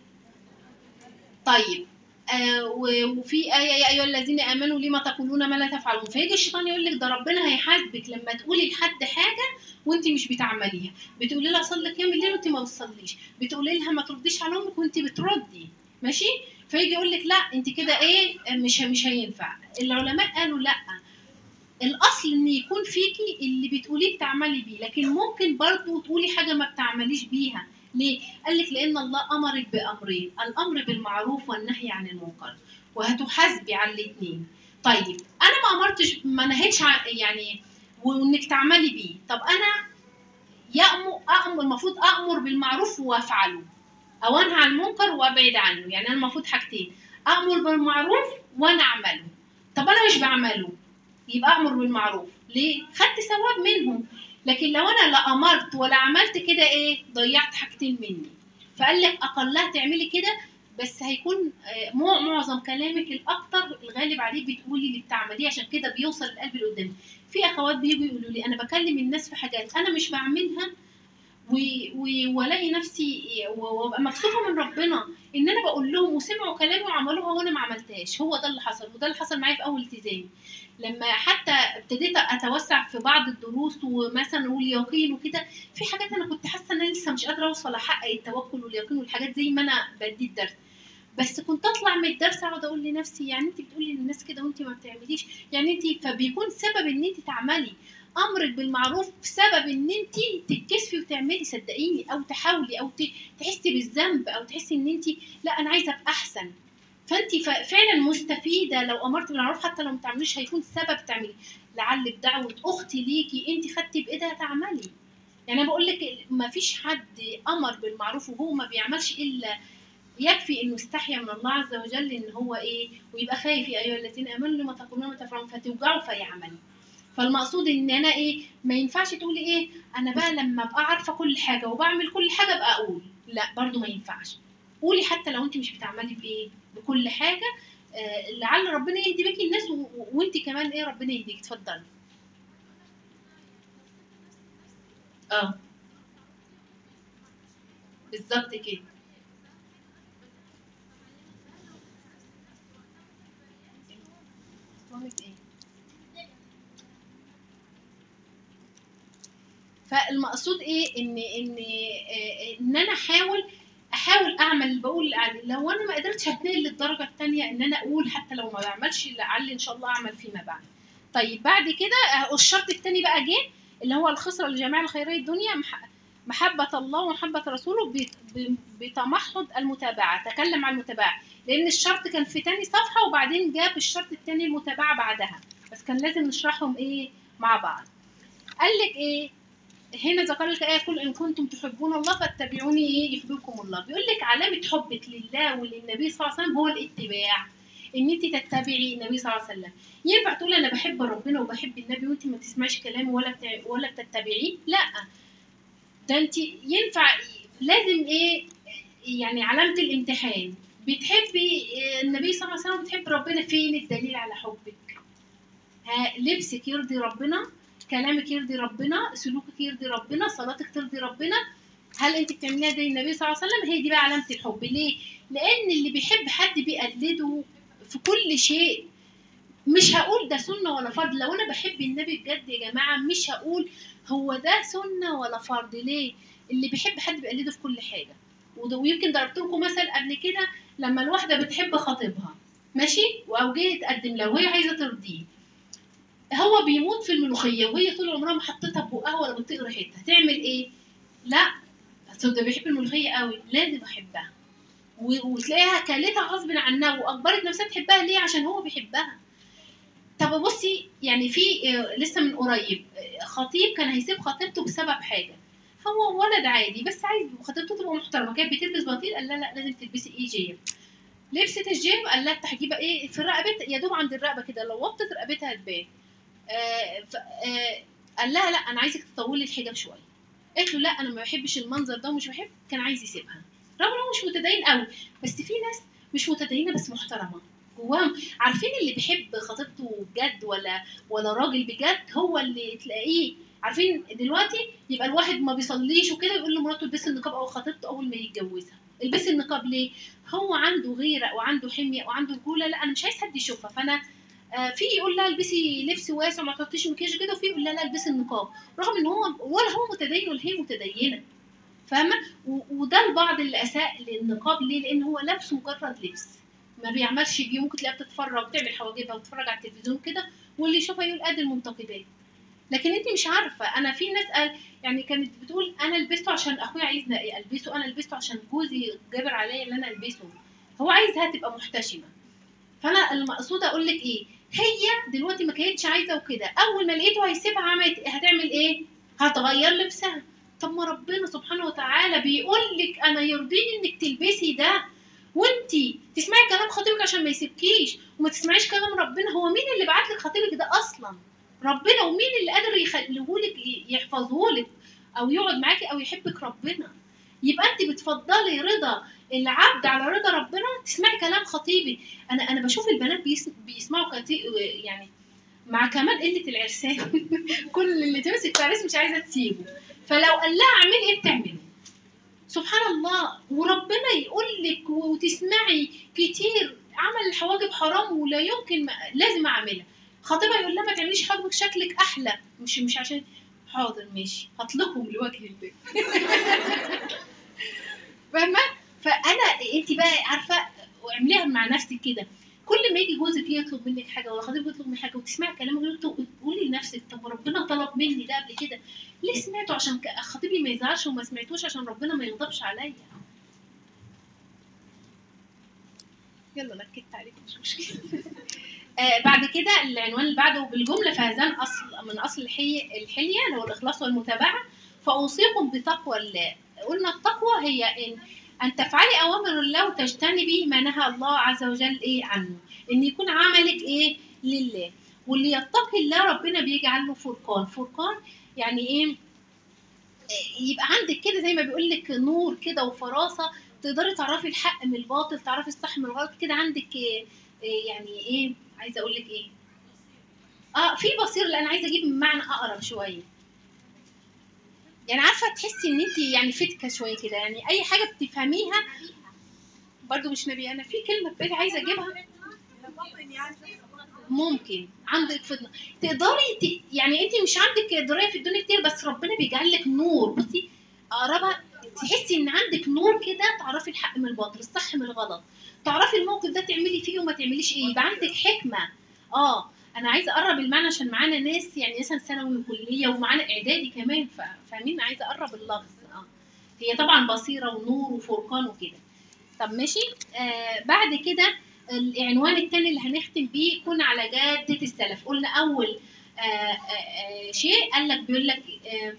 طيب آه، و- وفي آية يا أيها الذين آمنوا لما تقولون ما لا تفعلون فيجي الشيطان يقول لك ده ربنا هيحاسبك لما تقولي لحد حاجة وأنت مش بتعمليها بتقولي لها صلي قيام الليل وأنت ما بتصليش بتقولي لها ما ترديش على أمك وأنت بتردي ماشي فيجي يقول لك لا أنت كده إيه آه، مش مش هينفع العلماء قالوا لا الاصل ان يكون فيكي اللي بتقوليه بتعملي بيه لكن ممكن برضو تقولي حاجه ما بتعمليش بيها ليه قال لك لان الله امرك بامرين الامر بالمعروف والنهي عن المنكر وهتحاسبي على الاثنين طيب انا ما امرتش ما نهيتش عن يعني وانك تعملي بيه طب انا يأمر أأمر المفروض أأمر بالمعروف وأفعله أو أنهى عن المنكر وأبعد عنه يعني أنا المفروض حاجتين أأمر بالمعروف وأنا أعمله طب أنا مش بعمله يبقى أأمر بالمعروف ليه؟ خدت ثواب منهم لكن لو أنا لا أمرت ولا عملت كده إيه؟ ضيعت حاجتين مني فقال لك أقلها تعملي كده بس هيكون آه، مو- معظم كلامك الأكتر الغالب عليه بتقولي اللي بتعمليه عشان كده بيوصل للقلب اللي قدامك في اخوات بيجوا يقولوا لي انا بكلم الناس في حاجات انا مش بعملها و- و- والاقي نفسي و- وابقى مكسوفه من ربنا ان انا بقول لهم وسمعوا كلامي وعملوها وانا ما عملتهاش هو ده اللي حصل وده اللي حصل معايا في اول التزامي لما حتى ابتديت اتوسع في بعض الدروس ومثلا واليقين وكده في حاجات انا كنت حاسه ان انا لسه مش قادره اوصل احقق التوكل واليقين والحاجات زي ما انا بدي الدرس بس كنت اطلع من الدرس اقعد اقول لنفسي يعني انت بتقولي للناس كده وانت ما بتعمليش يعني انت فبيكون سبب ان انت تعملي امرك بالمعروف سبب ان انت تتكسفي وتعملي صدقيني او تحاولي او ت- تحسي بالذنب او تحسي ان انت لا انا عايزه ابقى احسن فانت ف- فعلا مستفيده لو امرت بالمعروف حتى لو ما تعمليش هيكون سبب تعملي لعل بدعوه اختي ليكي انت خدتي بايدها تعملي يعني انا بقول لك ما فيش حد امر بالمعروف وهو ما بيعملش الا يكفي انه استحيا من الله عز وجل ان هو ايه ويبقى خايف يا ايها الذين امنوا لما تقولون ما تفعلون فتوجعوا فيعمل فالمقصود ان انا ايه ما ينفعش تقولي ايه انا بقى لما ابقى عارفه كل حاجه وبعمل كل حاجه ابقى اقول لا برضو ما ينفعش قولي حتى لو انت مش بتعملي بايه بكل حاجه آه لعل ربنا يهدي بيكي الناس و- و- وانت كمان ايه ربنا يهديك اتفضلي اه بالظبط كده اسمك ايه فالمقصود ايه ان ان آه، ان انا احاول احاول اعمل بقول على- لو انا ما قدرتش اتنقل للدرجه الثانيه ان انا اقول حتى لو ما بعملش لعل ان شاء الله اعمل فيما بعد طيب بعد كده آه، الشرط الثاني بقى جه اللي هو الخسره لجميع الخيريه الدنيا مح- محبة الله ومحبة رسوله ب- ب- بتمحض المتابعة تكلم عن المتابعة لأن الشرط كان في تاني صفحة وبعدين جاب الشرط التاني المتابعة بعدها بس كان لازم نشرحهم إيه مع بعض قال لك إيه هنا ذكر لك آية قل إن كنتم تحبون الله فاتبعوني إيه يحببكم الله بيقول لك علامة حبك لله وللنبي صلى الله عليه وسلم هو الاتباع إن أنت تتبعي النبي صلى الله عليه وسلم ينفع تقول أنا بحب ربنا وبحب النبي وأنت ما تسمعيش كلامه ولا بتاع ولا بتتبعيه لا ده أنت ينفع لازم إيه يعني علامة الامتحان بتحبي النبي صلى الله عليه وسلم بتحب ربنا فين الدليل على حبك ها لبسك يرضي ربنا كلامك يرضي ربنا سلوكك يرضي ربنا صلاتك ترضي ربنا هل انت بتعمليها زي النبي صلى الله عليه وسلم هي دي بقى علامه الحب ليه لان اللي بيحب حد بيقلده في كل شيء مش هقول ده سنه ولا فرض لو انا بحب النبي بجد يا جماعه مش هقول هو ده سنه ولا فرض ليه اللي بيحب حد بيقلده في كل حاجه وده- ويمكن ضربت لكم مثل قبل كده لما الواحده بتحب خطيبها ماشي او جاي يتقدم لها وهي عايزه ترضيه هو بيموت في الملوخيه وهي طول عمرها ما حطيتها في بقها ولا بتطيق ريحتها تعمل ايه؟ لا أصل ده بيحب الملوخيه قوي لازم احبها و- وتلاقيها كلتها غصب عنها واجبرت نفسها تحبها ليه؟ عشان هو بيحبها طب بصي يعني في آه، لسه من قريب آه، خطيب كان هيسيب خطيبته بسبب حاجه هو ولد عادي بس عايز خطيبته تبقى محترمه كانت بتلبس بناطيل قال لها لا لازم تلبسي ايه جيب لبست الجيب قال لها التحجيبه ايه في رقبتها يا دوب عند الرقبه كده لو وطت رقبتها هتبان آه، ف- آه، قال لها لا انا عايزك تطولي الحجاب شويه قالت له لا انا ما بحبش المنظر ده ومش بحب كان عايز يسيبها رغم ان هو مش متدين قوي بس في ناس مش متدينه بس محترمه جواهم عارفين اللي بيحب خطيبته بجد ولا ولا راجل بجد هو اللي تلاقيه عارفين دلوقتي يبقى الواحد ما بيصليش وكده يقول لمراته البسي النقاب او خطيبته اول ما يتجوزها البسي النقاب ليه هو عنده غيره وعنده حميه وعنده رجوله لا انا مش عايز حد يشوفها فانا آه، في يقول لها البسي لبس واسع ما تحطيش مكياج كده وفي يقول لها لا البسي النقاب رغم ان هو ولا هو متدين ولا هي متدينه فاهمه و- وده البعض اللي اساء للنقاب ليه لان هو لابسه مجرد لبس ما بيعملش بيه ممكن تلاقيها بتتفرج بتعمل حواجبها وتتفرج على التلفزيون كده واللي يشوفها يقول ادي المنتقبات لكن انت مش عارفه انا في ناس قال يعني كانت بتقول انا لبسته عشان اخويا عايزني البسه انا لبسته عشان جوزي جابر عليا ان انا البسه هو عايزها تبقى محتشمه فانا المقصود اقول لك ايه هي دلوقتي ما كانتش عايزه وكده اول ما لقيته هيسيبها عملت هتعمل ايه هتغير لبسها طب ما ربنا سبحانه وتعالى بيقول لك انا يرضيني انك تلبسي ده وانتي تسمعي كلام خطيبك عشان ما يسيبكيش وما تسمعيش كلام ربنا هو مين اللي بعت لك خطيبك ده اصلا ربنا ومين اللي قادر يخليهولك يحفظهولك او يقعد معاكي او يحبك ربنا يبقى انت بتفضلي رضا العبد على رضا ربنا تسمعي كلام خطيبك انا انا بشوف البنات بيس- بيسمعوا كتير يعني مع كمان قله العرسان كل اللي تمسك في عريس مش عايزه تسيبه فلو قال لها اعملي ايه بتعمله سبحان الله وربنا يقول لك وتسمعي كتير عمل الحواجب حرام ولا يمكن ما لازم اعملها خطيبها يقول لها ما تعمليش حواجبك شكلك احلى مش مش عشان حاضر ماشي هطلقهم لوجه الله فاهمه فانا انت بقى عارفه واعمليها مع نفسك كده كل ما يجي جوزك يطلب منك حاجه ولا خطيبك يطلب منك حاجه وتسمعي كلامه قولي لنفسك طب ربنا طلب مني ده قبل كده ليه سمعته عشان ك- خطيبي ما يزعلش وما سمعتوش عشان ربنا ما يغضبش عليا يلا نكدت عليك مش مشكله آه بعد كده العنوان اللي بعده بالجمله فهذان اصل من اصل الحي الحليه اللي هو الاخلاص والمتابعه فاوصيكم بتقوى الله قلنا التقوى هي ان ان تفعلي اوامر الله وتجتنبي ما نهى الله عز وجل ايه عنه ان يكون عملك ايه لله واللي يتقي الله ربنا بيجعل له فرقان فرقان يعني ايه يبقى عندك كده زي ما بيقول لك نور كده وفراسه تقدري تعرفي الحق من الباطل تعرفي الصح من الغلط كده عندك إيه إيه يعني ايه عايزه اقول لك ايه اه في بصير لان عايزه اجيب من معنى اقرب شويه يعني عارفه تحسي ان انت يعني فتكه شويه كده يعني اي حاجه بتفهميها برضو مش نبي انا في كلمه في بالي عايزه اجيبها باطن يعني ممكن عندك فضل تقدري ت... يعني انت مش عندك درايه في الدنيا كتير بس ربنا بيجعل لك نور بصي اقربها تحسي ان عندك نور كده تعرفي الحق من الباطل الصح من الغلط تعرفي الموقف ده تعملي فيه وما تعمليش ايه يبقى عندك حكمه اه انا عايزه اقرب المعنى عشان معانا ناس يعني مثلا ثانوي وكليه ومعانا اعدادي كمان ف- فاهمين عايزه اقرب اللفظ اه هي طبعا بصيره ونور وفرقان وكده طب ماشي آه بعد كده العنوان الثاني اللي هنختم بيه يكون على جادة السلف قلنا أول آه آه آه شيء قال لك بيقول لك آه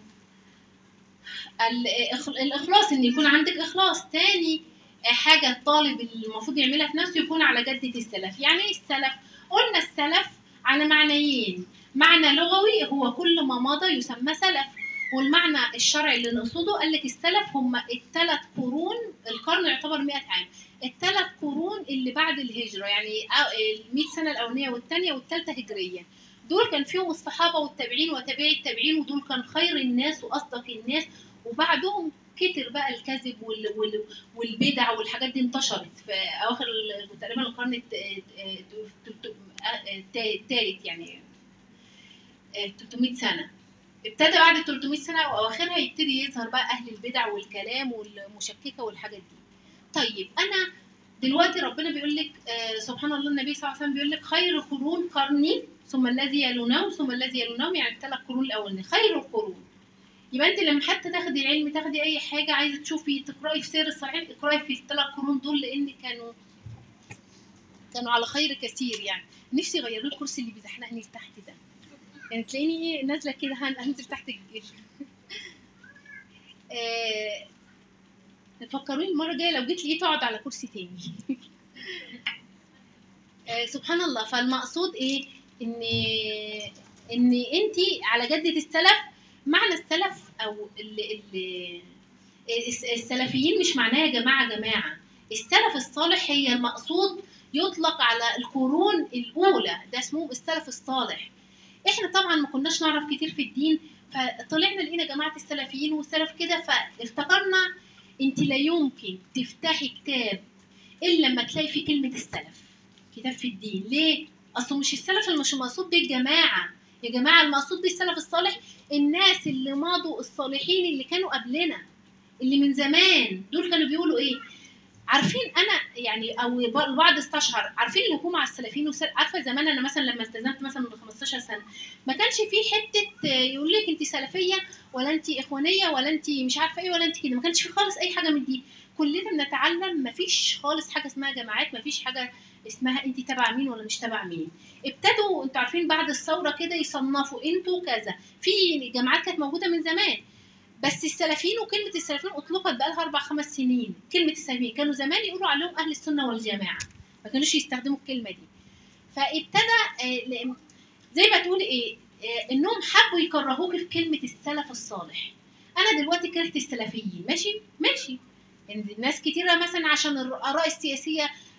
الإخ- الإخلاص إن يكون عندك إخلاص تاني آه حاجة الطالب المفروض يعملها في نفسه يكون على جادة السلف يعني إيه السلف؟ قلنا السلف على معنيين معنى لغوي هو كل ما مضى يسمى سلف والمعنى الشرعي اللي نقصده قال لك السلف هم الثلاث قرون القرن يعتبر 100 عام الثلاث قرون اللي بعد الهجرة يعني ال 100 سنة الأولانية والثانية والثالثة هجرية دول كان فيهم الصحابة والتابعين وتابعي التابعين ودول كان خير الناس وأصدق الناس وبعدهم كتر بقى الكذب وال وال والبدع والحاجات دي انتشرت في أواخر ال- تقريبا القرن الت- الت- الت- الثالث يعني آه، 300 سنة ابتدى بعد ال 300 سنة وأواخرها يبتدي يظهر بقى أهل البدع والكلام والمشككة والحاجات دي طيب أنا دلوقتي ربنا بيقول لك آه سبحان الله النبي صلى الله عليه وسلم بيقول لك خير قرون قرني ثم الذي يلونهم ثم الذي يلونهم يعني الثلاث قرون الاولانيه خير القرون يبقى انت لما حتى تاخدي العلم تاخدي اي حاجه عايزه تشوفي تقراي في سير الصحيح اقراي في الثلاث قرون دول لان كانوا كانوا على خير كثير يعني نفسي يغيروا لي الكرسي اللي بيزحلقني لتحت ده يعني تلاقيني ايه نازله كده هن- هنزل تحت الجيش آه فكروني المره الجايه لو جيت لقيت اقعد على كرسي تاني آه، سبحان الله فالمقصود ايه ان ان انت على جدة السلف معنى السلف او ال ال الس- السلفيين مش معناها يا جماعه جماعه السلف الصالح هي المقصود يطلق على القرون الاولى ده اسمه السلف الصالح احنا طبعا ما كناش نعرف كتير في الدين فطلعنا لقينا جماعه السلفيين والسلف كده فافتكرنا انت لا يمكن تفتحي كتاب الا لما تلاقي فيه كلمه السلف كتاب في الدين ليه اصله مش السلف اللي مش مقصود بيه الجماعه يا جماعه المقصود بيه السلف الصالح الناس اللي مضوا الصالحين اللي كانوا قبلنا اللي من زمان دول كانوا بيقولوا ايه عارفين انا يعني او البعض استشعر عارفين الهجوم على السلفيين والسل... عارفه زمان انا مثلا لما التزمت مثلا من 15 سنه ما كانش في حته آه، يقول لك انت سلفيه ولا انت اخوانيه ولا انت مش عارفه ايه ولا انت كده ما كانش في خالص اي حاجه من دي كلنا بنتعلم ما فيش خالص حاجه اسمها جماعات ما فيش حاجه اسمها انت تبع مين ولا مش تبع مين ابتدوا انتوا عارفين بعد الثوره كده يصنفوا انتوا كذا في جماعات كانت موجوده من زمان بس السلفيين وكلمه السلفيين اطلقت بقى لها اربع خمس سنين كلمه السلفيين كانوا زمان يقولوا عليهم اهل السنه والجماعه ما كانوش يستخدموا الكلمه دي فابتدى آه، لأن- زي ما تقول ايه آه، انهم حبوا يكرهوك في كلمه السلف الصالح انا دلوقتي كرهت السلفيين ماشي ماشي ان الناس كتيره مثلا عشان الاراء السياسيه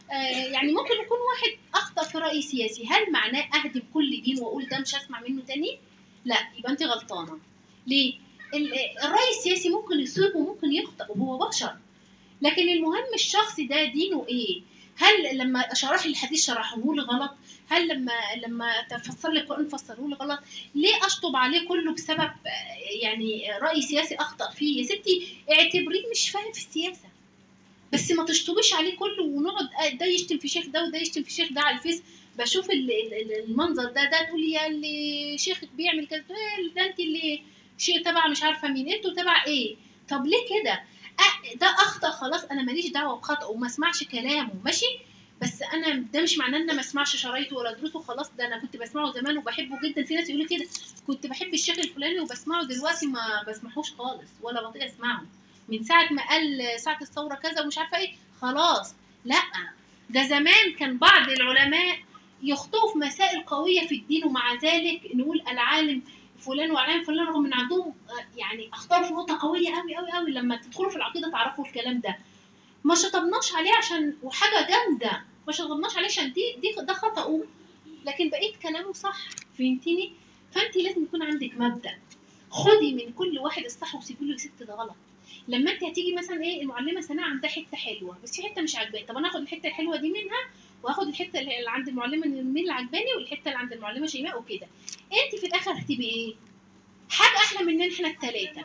آه يعني ممكن يكون واحد اخطا في راي سياسي هل معناه اهدم كل دين واقول ده مش هسمع منه تاني لا يبقى انت غلطانه ليه ال- الراي السياسي ممكن يصيب وممكن يخطئ وهو بشر لكن المهم الشخص ده دينه ايه هل لما شرح لي الحديث شرحه لي غلط هل لما لما تفسر لي القران فسره لي غلط ليه اشطب عليه كله بسبب آه، يعني راي سياسي اخطا فيه يا ستي اعتبريه مش فاهم في السياسه بس ما تشطبيش عليه كله ونقعد آه، ده يشتم في شيخ ده وده يشتم في شيخ ده على الفيس بشوف ال- ال- ال- المنظر ده ده تقول يا اللي شيخك بيعمل كذا تقول يا ده انت اللي شيء تبع مش عارفه مين انتوا تبع ايه طب ليه كده أه ده اخطا خلاص انا ماليش دعوه بخطأه وما اسمعش كلامه ماشي بس انا ده مش معناه ان انا ما اسمعش شرايطه ولا دروسه خلاص ده انا كنت بسمعه زمان وبحبه جدا في ناس يقولوا كده كنت بحب الشيخ الفلاني وبسمعه دلوقتي ما بسمعوش خالص ولا بطيق اسمعه من ساعه ما قال ساعه الثوره كذا ومش عارفه ايه خلاص لا ده زمان كان بعض العلماء يخطئوا في مسائل قويه في الدين ومع ذلك نقول العالم فلان وعلام فلان رغم ان عندهم آه، يعني اخطاء في نقطه قويه قوي قوي قوي لما تدخلوا في العقيده تعرفوا الكلام ده ما شطبناش عليه عشان وحاجه جامده ما شطبناش عليه عشان دي دي ده خطأه لكن بقيت كلامه صح فهمتني فانت لازم يكون عندك مبدأ خدي من كل واحد الصح وسيبي له يا ست ده غلط لما انت هتيجي مثلا ايه المعلمه سناء عندها حته حلوه بس في حته مش عاجباني طب انا اخد الحته الحلوه دي منها واخد الحته اللي عند المعلمه نرمين اللي عجباني والحته اللي عند المعلمه شيماء وكده انت في الاخر هتبقي ايه حاجه احلى مننا احنا الثلاثه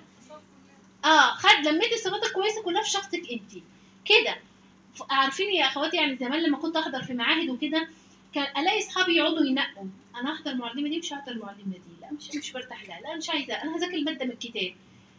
اه خد لميت الصفات الكويسه كلها في شخصك انت كده ف- عارفين يا اخواتي يعني زمان لما كنت احضر في معاهد وكده كان الاقي اصحابي يقعدوا ينقوا انا احضر المعلمه دي مش هحضر المعلمه دي لا مش مش برتاح لها لا مش عايزه انا هذاكر الماده من الكتاب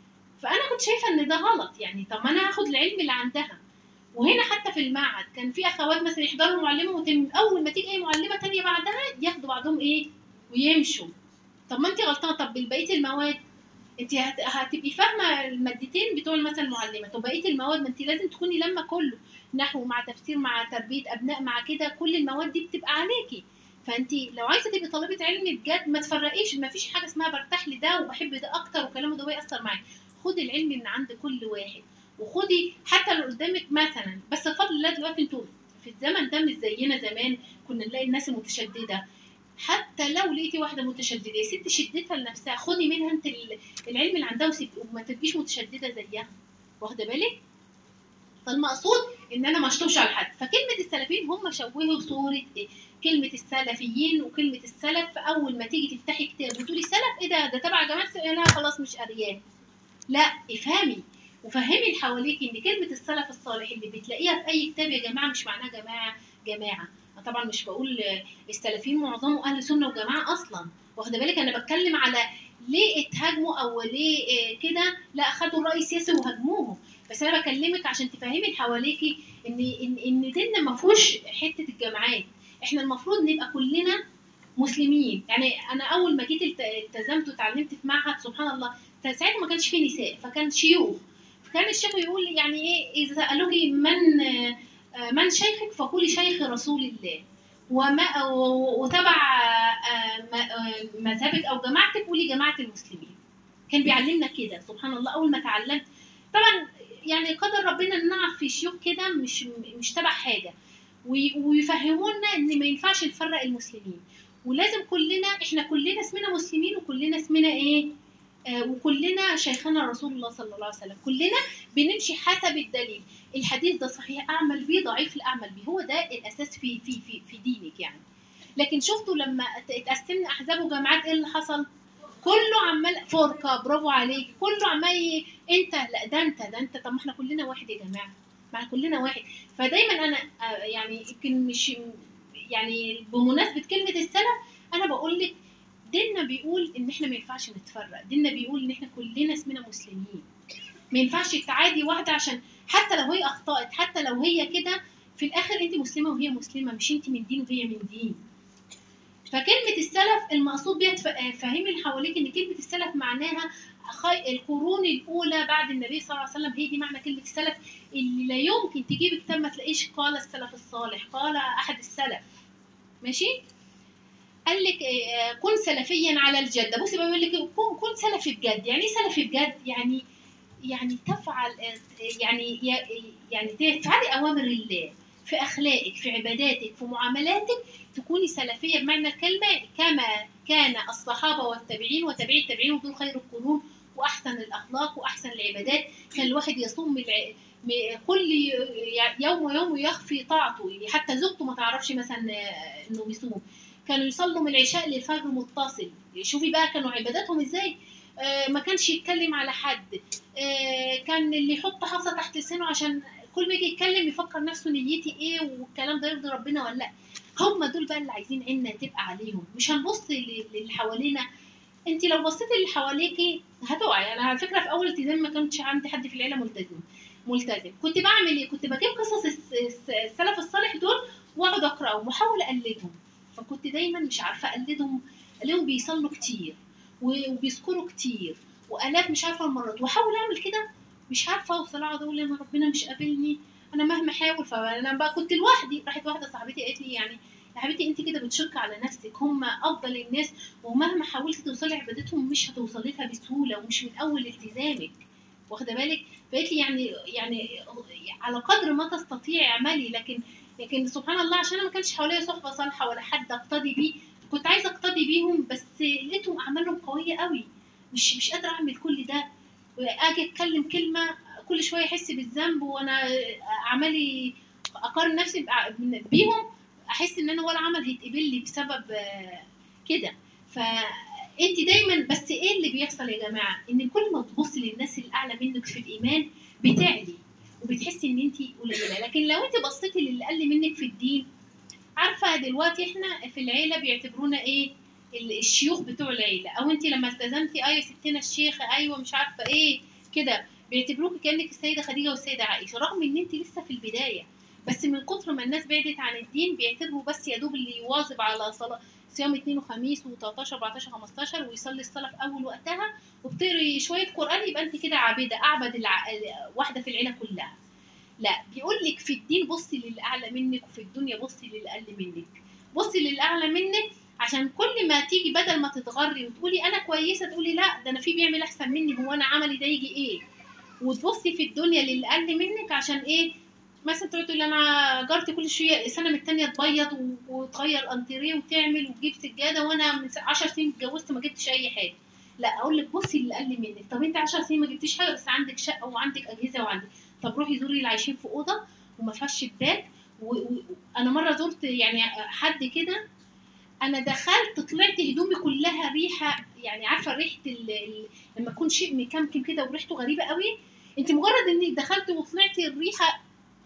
فانا كنت شايفه ان ده غلط يعني طب ما انا هاخد العلم اللي عندها وهنا حتى في المعهد كان في اخوات مثلا يحضروا معلمه وتم اول ما تيجي اي معلمه تانية بعدها ياخدوا بعضهم ايه ويمشوا طب ما انت غلطانه طب بقيه المواد انت هت- هتبقي فاهمه المادتين بتوع مثلا المعلمه طب بقيه المواد ما انت لازم تكوني لما كله نحو مع تفسير مع تربيه ابناء مع كده كل المواد دي بتبقى عليكي فانت لو عايزه تبقي طالبه علم بجد ما تفرقيش ما فيش حاجه اسمها برتاح لده وبحب ده اكتر وكلامه ده بيأثر معايا خدي العلم من عند كل واحد وخدي حتى لو قدامك مثلا بس بفضل الله دلوقتي انتوا في الزمن ده مش زينا زمان كنا نلاقي الناس المتشدده حتى لو لقيتي واحده متشدده يا ست شدتها لنفسها خدي منها انت ال- العلم اللي عندها وسيب- وما تبقيش متشدده زيها واخده بالك فالمقصود ان انا ما اشطبش على حد فكلمه السلفيين هم شوهوا صوره إيه؟ كلمه السلفيين وكلمه السلف اول ما تيجي تفتحي كتاب وتقولي سلف ايه ده ده تبع جماعه السلف؟ لا خلاص مش قريان لا افهمي وفهمي اللي حواليك ان كلمه السلف الصالح اللي بتلاقيها في اي كتاب يا جماعه مش معناها جماعه جماعه أنا طبعا مش بقول آه، السلفيين معظمهم اهل سنه وجماعه اصلا واخده بالك انا بتكلم على ليه اتهاجموا او ليه آه، كده لا اخدوا الراي السياسي وهاجموهم بس انا بكلمك عشان تفهمي اللي حواليكي ان ان ان ديننا ما فيهوش حته الجماعات احنا المفروض نبقى كلنا مسلمين يعني انا اول ما جيت الت- التزمت وتعلمت في معهد سبحان الله ساعتها ما كانش فيه نساء فكان شيوخ فكان الشيخ يقول لي يعني ايه اذا سالوك من آه، آه، من شيخك فقولي شيخ رسول الله وما و- وتبع آه، م- آه، مذهبك او جماعتك قولي جماعه المسلمين كان بيعلمنا كده سبحان الله اول ما اتعلمت طبعا يعني قدر ربنا ان نعرف في شيوخ كده مش مش تبع حاجه وي- ويفهمونا ان ما ينفعش نفرق المسلمين ولازم كلنا احنا كلنا اسمنا مسلمين وكلنا اسمنا ايه آه وكلنا شيخنا رسول الله صلى الله عليه وسلم كلنا بنمشي حسب الدليل الحديث ده صحيح اعمل بيه ضعيف لا اعمل بيه هو ده الاساس في في في, في دينك يعني لكن شفتوا لما ات- اتقسمنا احزاب وجماعات ايه اللي حصل كله عمال فرقه برافو عليك كله عمال ي- انت لا ده انت ده انت طب ما احنا كلنا واحد يا جماعه ما احنا كلنا واحد فدايما انا آه، يعني يمكن مش يعني بمناسبه كلمه السلف انا بقول لك ديننا بيقول ان احنا ما ينفعش نتفرق ديننا بيقول ان احنا كلنا اسمنا مسلمين ما ينفعش تعادي واحده عشان حتى لو هي اخطات حتى لو هي كده في الاخر انت مسلمه وهي مسلمه مش انت من دين وهي من دين فكلمة السلف المقصود بيها تف- فهمي اللي حواليك ان كلمة السلف معناها خي... القرون الاولى بعد النبي صلى الله عليه وسلم هي دي معنى كلمة السلف اللي لا يمكن تجيب كتاب ما تلاقيش قال السلف الصالح قال احد السلف ماشي قال لك آه، كن سلفيا على الجده بصي بيقول لك كن كن سلفي بجد يعني ايه سلفي بجد يعني يعني تفعل آه، يعني يعني تفعلي اوامر الله في اخلاقك في عباداتك في معاملاتك تكوني سلفيه بمعنى الكلمه كما كان الصحابه والتابعين وتابعي التابعين ودول خير القرون واحسن الاخلاق واحسن العبادات كان الواحد يصوم الع... م- كل ي- يوم ويوم يخفي طاعته حتى زوجته ما تعرفش مثلا آه، انه بيصوم كانوا يصلوا من العشاء للفجر متصل شوفي بقى كانوا عباداتهم ازاي آه، ما كانش يتكلم على حد آه، كان اللي يحط حصى تحت لسانه عشان كل ما يجي يتكلم يفكر نفسه نيتي ايه والكلام ده يرضي ربنا ولا لا هم دول بقى اللي عايزين عيننا تبقى عليهم مش هنبص لل- للي حوالينا انت لو بصيتي اللي حواليكي هتقعي انا على فكره في اول التزام ما كانش عندي حد في العيله ملتزم ملتزم كنت بعمل ايه كنت بجيب قصص الس- الس- السلف الصالح دول واقعد اقراهم واحاول اقلدهم فكنت دايما مش عارفه اقلدهم الاقيهم بيصلوا كتير و- وبيذكروا كتير والاف مش عارفه المرات واحاول اعمل كده مش عارفه اوصل اقعد اقول انا ربنا مش قابلني انا مهما احاول فانا بقى كنت لوحدي راحت واحده صاحبتي قالت لي يعني يا حبيبتي انت كده بتشك على نفسك هم افضل الناس ومهما حاولتي توصلي عبادتهم مش هتوصلي لها بسهوله ومش من اول التزامك واخده بالك فقالت لي يعني يعني على قدر ما تستطيعي اعملي لكن لكن سبحان الله عشان انا ما كانش حواليا صحبه صالحه ولا حد اقتدي بيه كنت عايزه اقتدي بيهم بس لقيتهم اعمالهم قويه قوي مش مش قادره اعمل كل ده واجي اتكلم كلمه كل شويه احس بالذنب وانا اعمالي اقارن نفسي بع- بيهم احس ان انا ولا عمل هيتقبل لي بسبب آه، كده فانت دايما بس ايه اللي بيحصل يا جماعه ان كل ما تبصي للناس الاعلى منك في الايمان بتعلي وبتحسي ان انت قليله لكن لو انت بصيتي للي اقل منك في الدين عارفه دلوقتي احنا في العيله بيعتبرونا ايه ال- الشيوخ بتوع العيله او انت لما التزمتي ايوه ستنا الشيخه ايوه مش عارفه ايه كده بيعتبروك كانك السيده خديجه والسيده عائشه رغم ان انت لسه في البدايه بس من كتر ما الناس بعدت عن الدين بيعتبروا بس يا دوب اللي يواظب على صلاه صيام اثنين وخميس و13 14 15 ويصلي الصلاه في اول وقتها وبتقري شويه قران يبقى انت كده عابده اعبد الع... واحده في العيله كلها لا بيقول لك في الدين بصي للي اعلى منك وفي الدنيا بصي للي اقل منك بصي للي اعلى منك عشان كل ما تيجي بدل ما تتغري وتقولي انا كويسه تقولي لا ده انا في بيعمل احسن مني هو انا عملي ده يجي ايه وتبصي في الدنيا للي اقل منك عشان ايه مثلا تقعد تقول انا جارتي كل شويه سنه من التانيه تبيض و- وتغير انتريه وتعمل وتجيب سجاده وانا من 10 سنين اتجوزت ما جبتش اي حاجه لا اقول لك بصي اللي اقل منك طب انت 10 سنين ما جبتيش حاجه بس عندك شقه وعندك اجهزه وعندك طب روحي زوري اللي عايشين في اوضه وما فيهاش شباك وانا مره زرت يعني حد كده انا دخلت طلعت هدومي كلها ريحه يعني عارفه ريحه ال... ال... لما يكون شيء مكمكم كده وريحته غريبه قوي انت مجرد انك دخلت وطلعتي الريحه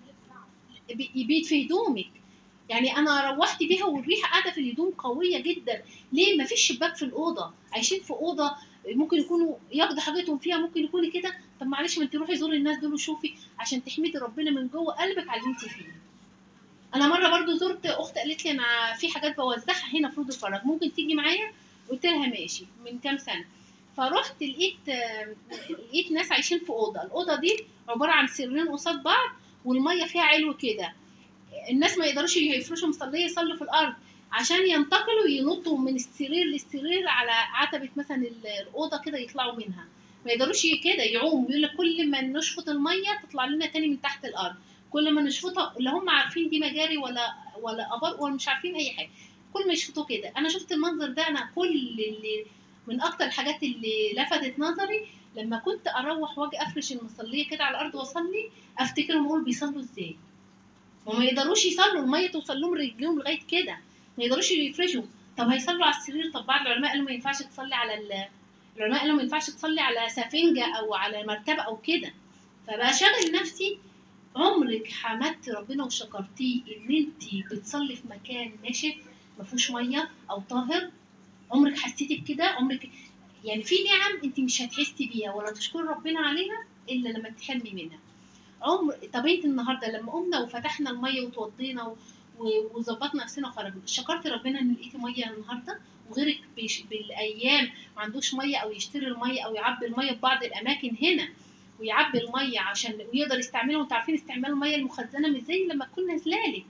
بي- يبيت في هدومك يعني انا روحت بيها والريحه قاعده في الهدوم قويه جدا ليه ما فيش شباك في الاوضه عايشين في اوضه ممكن يكونوا ياخدوا حاجتهم فيها ممكن يكونوا كده طب معلش ما انت روحي زوري الناس دول وشوفي عشان تحمدي ربنا من جوه قلبك على اللي انت فيه انا مره برضو زرت اخت قالت لي انا في حاجات بوزعها هنا في رود الفرج ممكن تيجي معايا قلت لها ماشي من كام سنه فرحت لقيت آه، لقيت ناس عايشين في اوضه الاوضه دي عباره عن سريرين قصاد بعض والميه فيها علو كده الناس ما يقدروش يفرشوا مصليه يصلوا في الارض عشان ينتقلوا ينطوا من السرير للسرير على عتبه مثلا ال- الاوضه كده يطلعوا منها ما يقدروش ي- كده يعوموا يقول لك كل ما نشفط الميه تطلع لنا تاني من تحت الارض كل ما نشفطها لا هم عارفين دي مجاري ولا ولا ابار ولا مش عارفين اي حاجه كل ما يشفطوا كده انا شفت المنظر ده انا كل اللي من اكتر الحاجات اللي لفتت نظري لما كنت اروح واجي افرش المصليه كده على الارض واصلي افتكرهم اقول بيصلوا ازاي وما يقدروش يصلوا الميه توصل لهم رجليهم لغايه كده ما يقدروش يفرشوا طب هيصلوا على السرير طب بعض العلماء قالوا ما ينفعش تصلي على ال... العلماء قالوا ما ينفعش تصلي على سفنجه او على مرتبه او كده فبقى شاغل نفسي عمرك حمدت ربنا وشكرتيه ان انت بتصلي في مكان ناشف ما فيهوش ميه او طاهر عمرك حسيتي بكده عمرك يعني في نعم انت مش هتحسي بيها ولا تشكري ربنا عليها الا لما تحرمي منها عمر طب انت النهارده لما قمنا وفتحنا الميه وتوضينا و- و- وظبطنا نفسنا وخرجنا شكرت ربنا ان لقيتي ميه النهارده وغيرك بيش بالايام ما عندوش ميه او يشتري الميه او يعبي الميه في بعض الاماكن هنا ويعبي الميه عشان ويقدر يستعملها وانتوا عارفين استعمال الميه المخزنه مش زي لما تكون نازلالك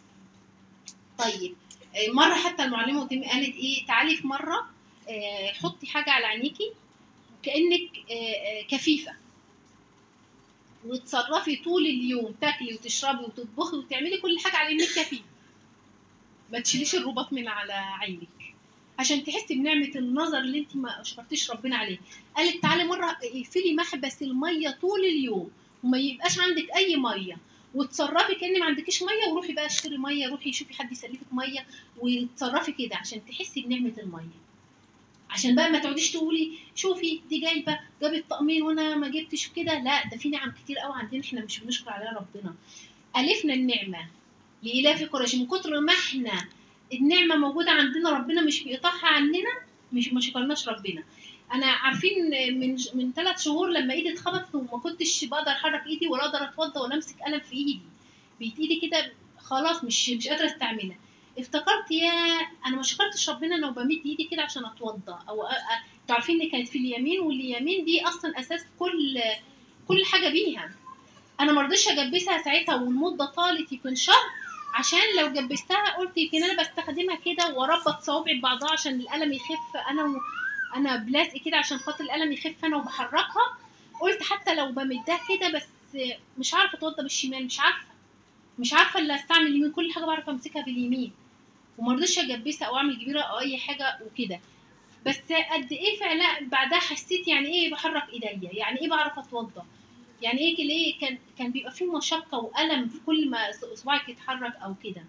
طيب آه، مره حتى المعلمه قدامي قالت ايه تعالي في مره آه، حطي حاجه على عينيكي كانك آه، آه، كفيفه وتصرفي طول اليوم تاكلي وتشربي وتطبخي وتعملي كل حاجه على انك كفي ما تشيليش الرباط من على عينك عشان تحسي بنعمه النظر اللي انت ما شكرتيش ربنا عليه قالت تعالي مره اقفلي محبس الميه طول اليوم وما يبقاش عندك اي ميه وتصرفي كأن ما عندكيش ميه وروحي بقى اشتري ميه روحي شوفي حد يسلفك ميه وتصرفي كده عشان تحسي بنعمه الميه عشان بقى ما تقعديش تقولي شوفي دي جايبه جابت طقمين وانا ما جبتش كده لا ده في نعم كتير قوي عندنا احنا مش بنشكر عليها ربنا الفنا النعمه لإلاف قريش من كتر ما احنا النعمه موجوده عندنا ربنا مش بيقطعها عننا مش ما شكرناش ربنا انا عارفين من من ثلاث شهور لما ايدي اتخبطت وما كنتش بقدر احرك ايدي ولا اقدر اتوضى ولا امسك قلم في ايدي بقيت ايدي كده خلاص مش مش قادره استعملها افتكرت يا انا ما شكرتش ربنا انا وبمد ايدي كده عشان اتوضى او أ- أ- انتوا عارفين ان كانت في اليمين واليمين دي اصلا اساس كل كل حاجه بيها انا ما رضيتش اجبسها ساعتها والمده طالت يمكن شهر عشان لو جبستها قلت يمكن انا بستخدمها كده واربط صوابعي ببعضها عشان القلم يخف انا و... انا بلازق كده عشان خاطر القلم يخف انا وبحركها قلت حتى لو بمدها كده بس مش عارفه اتوضى بالشمال مش عارفه مش عارفه اللي استعمل اليمين كل حاجه بعرف امسكها باليمين وما رضيتش اجبسها او اعمل جبيره او اي حاجه وكده بس قد ايه فعلا بعدها حسيت يعني ايه بحرك ايديا يعني ايه بعرف اتوضى يعني ايه كده ليه كان كان بيبقى فيه مشقه والم في كل ما صباعك يتحرك او كده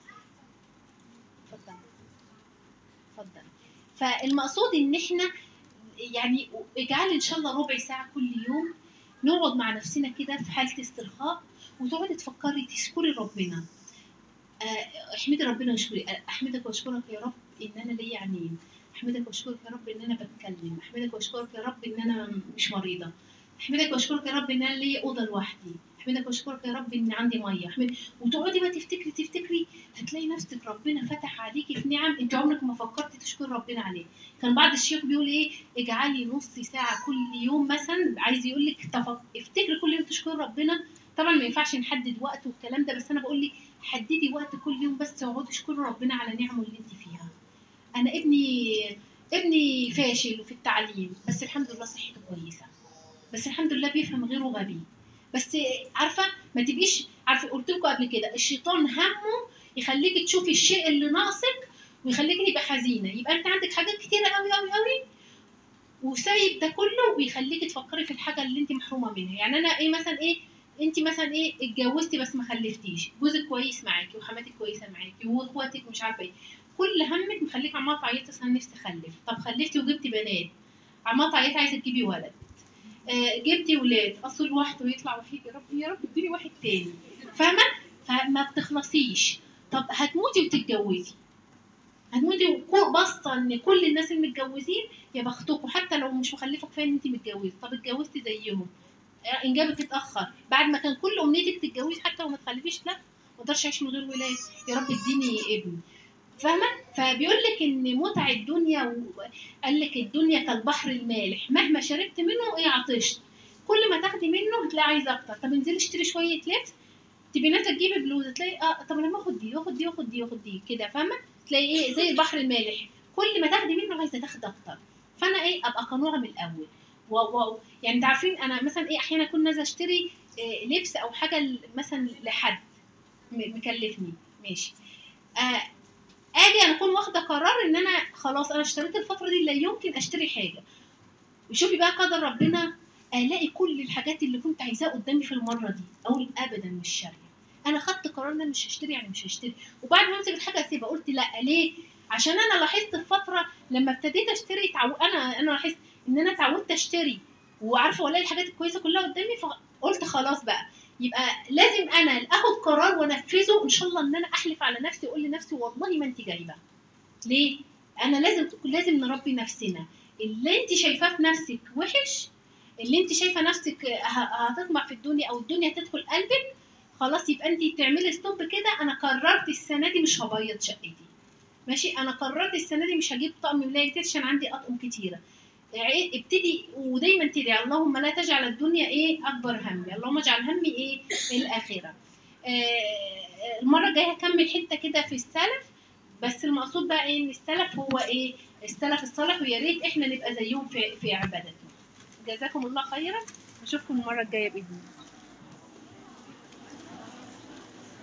اتفضل اتفضل فالمقصود ان احنا يعني اجعل ان شاء الله ربع ساعه كل يوم نقعد مع نفسنا كده في حاله استرخاء وتقعدي تفكري تشكري ربنا آه، احمدي ربنا واشكري آه، احمدك واشكرك يا رب ان انا ليا عينين احمدك واشكرك يا رب ان انا بتكلم احمدك واشكرك يا رب ان انا مش مريضه احمدك واشكرك يا رب ان انا ليا اوضه لوحدي احمدك واشكرك يا رب ان عندي ميه احمد وتقعدي بقى تفتكري تفتكري هتلاقي نفسك ربنا فتح عليكي في نعم انت عمرك ما فكرتي تشكري ربنا عليه كان بعض الشيوخ بيقول ايه اجعلي نص ساعه كل يوم مثلا عايز يقول لك تفك... افتكري كل يوم تشكري ربنا طبعا ما ينفعش نحدد وقت والكلام ده بس انا بقول لك حددي وقت كل يوم بس اقعدي اشكري ربنا على نعمه اللي انت فيها انا ابني ابني فاشل في التعليم بس الحمد لله صحته كويسه بس الحمد لله بيفهم غيره غبي بس عارفه ما تبقيش عارفه قلت لكم قبل كده الشيطان همه يخليك تشوفي الشيء اللي ناقصك ويخليك تبقى حزينه يبقى انت عندك حاجات كتيره قوي قوي قوي وسايب ده كله ويخليك تفكري في الحاجه اللي انت محرومه منها يعني انا ايه مثلا ايه انت مثلا ايه اتجوزتي بس ما خلفتيش جوزك كويس معاكي وحماتك كويسه معاكي واخواتك مش عارفه ايه كل همك مخليك عماله تعيطي اصل انا نفسي اخلف طب خلفتي وجبتي بنات عماله تعيطي عايزه تجيبي ولد آه، جبتي ولاد اصل لوحده ويطلع وحيد يا رب يا رب اديني واحد تاني فاهمه فما بتخلصيش طب هتموتي وتتجوزي هتموتي وكو- باصه ان كل الناس المتجوزين يا بختكم حتى لو مش مخلفه كفايه ان انت متجوزه طب اتجوزتي زيهم آه، انجابك اتاخر بعد ما كان كل امنيتك تتجوزي حتى وما تخلفيش لا ما اقدرش اعيش من غير ولاده يا رب اديني ابن فاهمه فبيقول لك ان متع الدنيا و... قال لك الدنيا كالبحر المالح مهما شربت منه ايه عطشت كل ما تاخدي منه هتلاقي عايزه اكتر طب انزلي اشتري شويه لبس تبقي نازله تجيبي بلوزه تلاقي اه طب لما اخد دي واخد دي واخد دي واخد دي كده فاهمه تلاقي ايه زي البحر المالح كل ما تاخدي منه عايزه تاخدي اكتر فانا ايه ابقى قنوعه من الاول و... و... يعني انتوا عارفين انا مثلا ايه احيانا اكون نازله اشتري إيه لبس او حاجه ل- مثلا لحد م- مكلفني ماشي آه اجي انا اكون واخده قرار ان انا خلاص انا اشتريت الفتره دي لا يمكن اشتري حاجه وشوفي بقى قدر ربنا الاقي كل الحاجات اللي كنت عايزاها قدامي في المره دي اقول ابدا مش شاريه انا خدت قرار ان أنا مش هشتري يعني مش هشتري وبعد ما امسك الحاجه اسيبها قلت لا ليه عشان انا لاحظت في فتره لما ابتديت اشتري تعو... انا انا لاحظت ان انا اتعودت اشتري وعارفه والاقي الحاجات الكويسه كلها قدامي فقلت خلاص بقى يبقى لازم انا اخد قرار وانفذه ان شاء الله ان انا احلف على نفسي واقول لنفسي والله ما انت جايبه ليه انا لازم لازم نربي نفسنا اللي انت شايفاه في نفسك وحش اللي انت شايفه نفسك ه- هتطمع في الدنيا او الدنيا تدخل قلبك خلاص يبقى انت تعملي ستوب كده انا قررت السنه دي مش هبيض شقتي ماشي انا قررت السنه دي مش هجيب طقم ولايه كتير عشان عندي اطقم كتيره يعني ابتدي ودايما تدعي اللهم لا تجعل الدنيا ايه اكبر همي اللهم اجعل همي ايه الاخره آه المره الجايه هكمل حته كده في السلف بس المقصود بقى ايه ان السلف هو ايه السلف الصالح ويا ريت احنا نبقى زيهم في في عبادتنا جزاكم الله خيرا اشوفكم المره الجايه باذن الله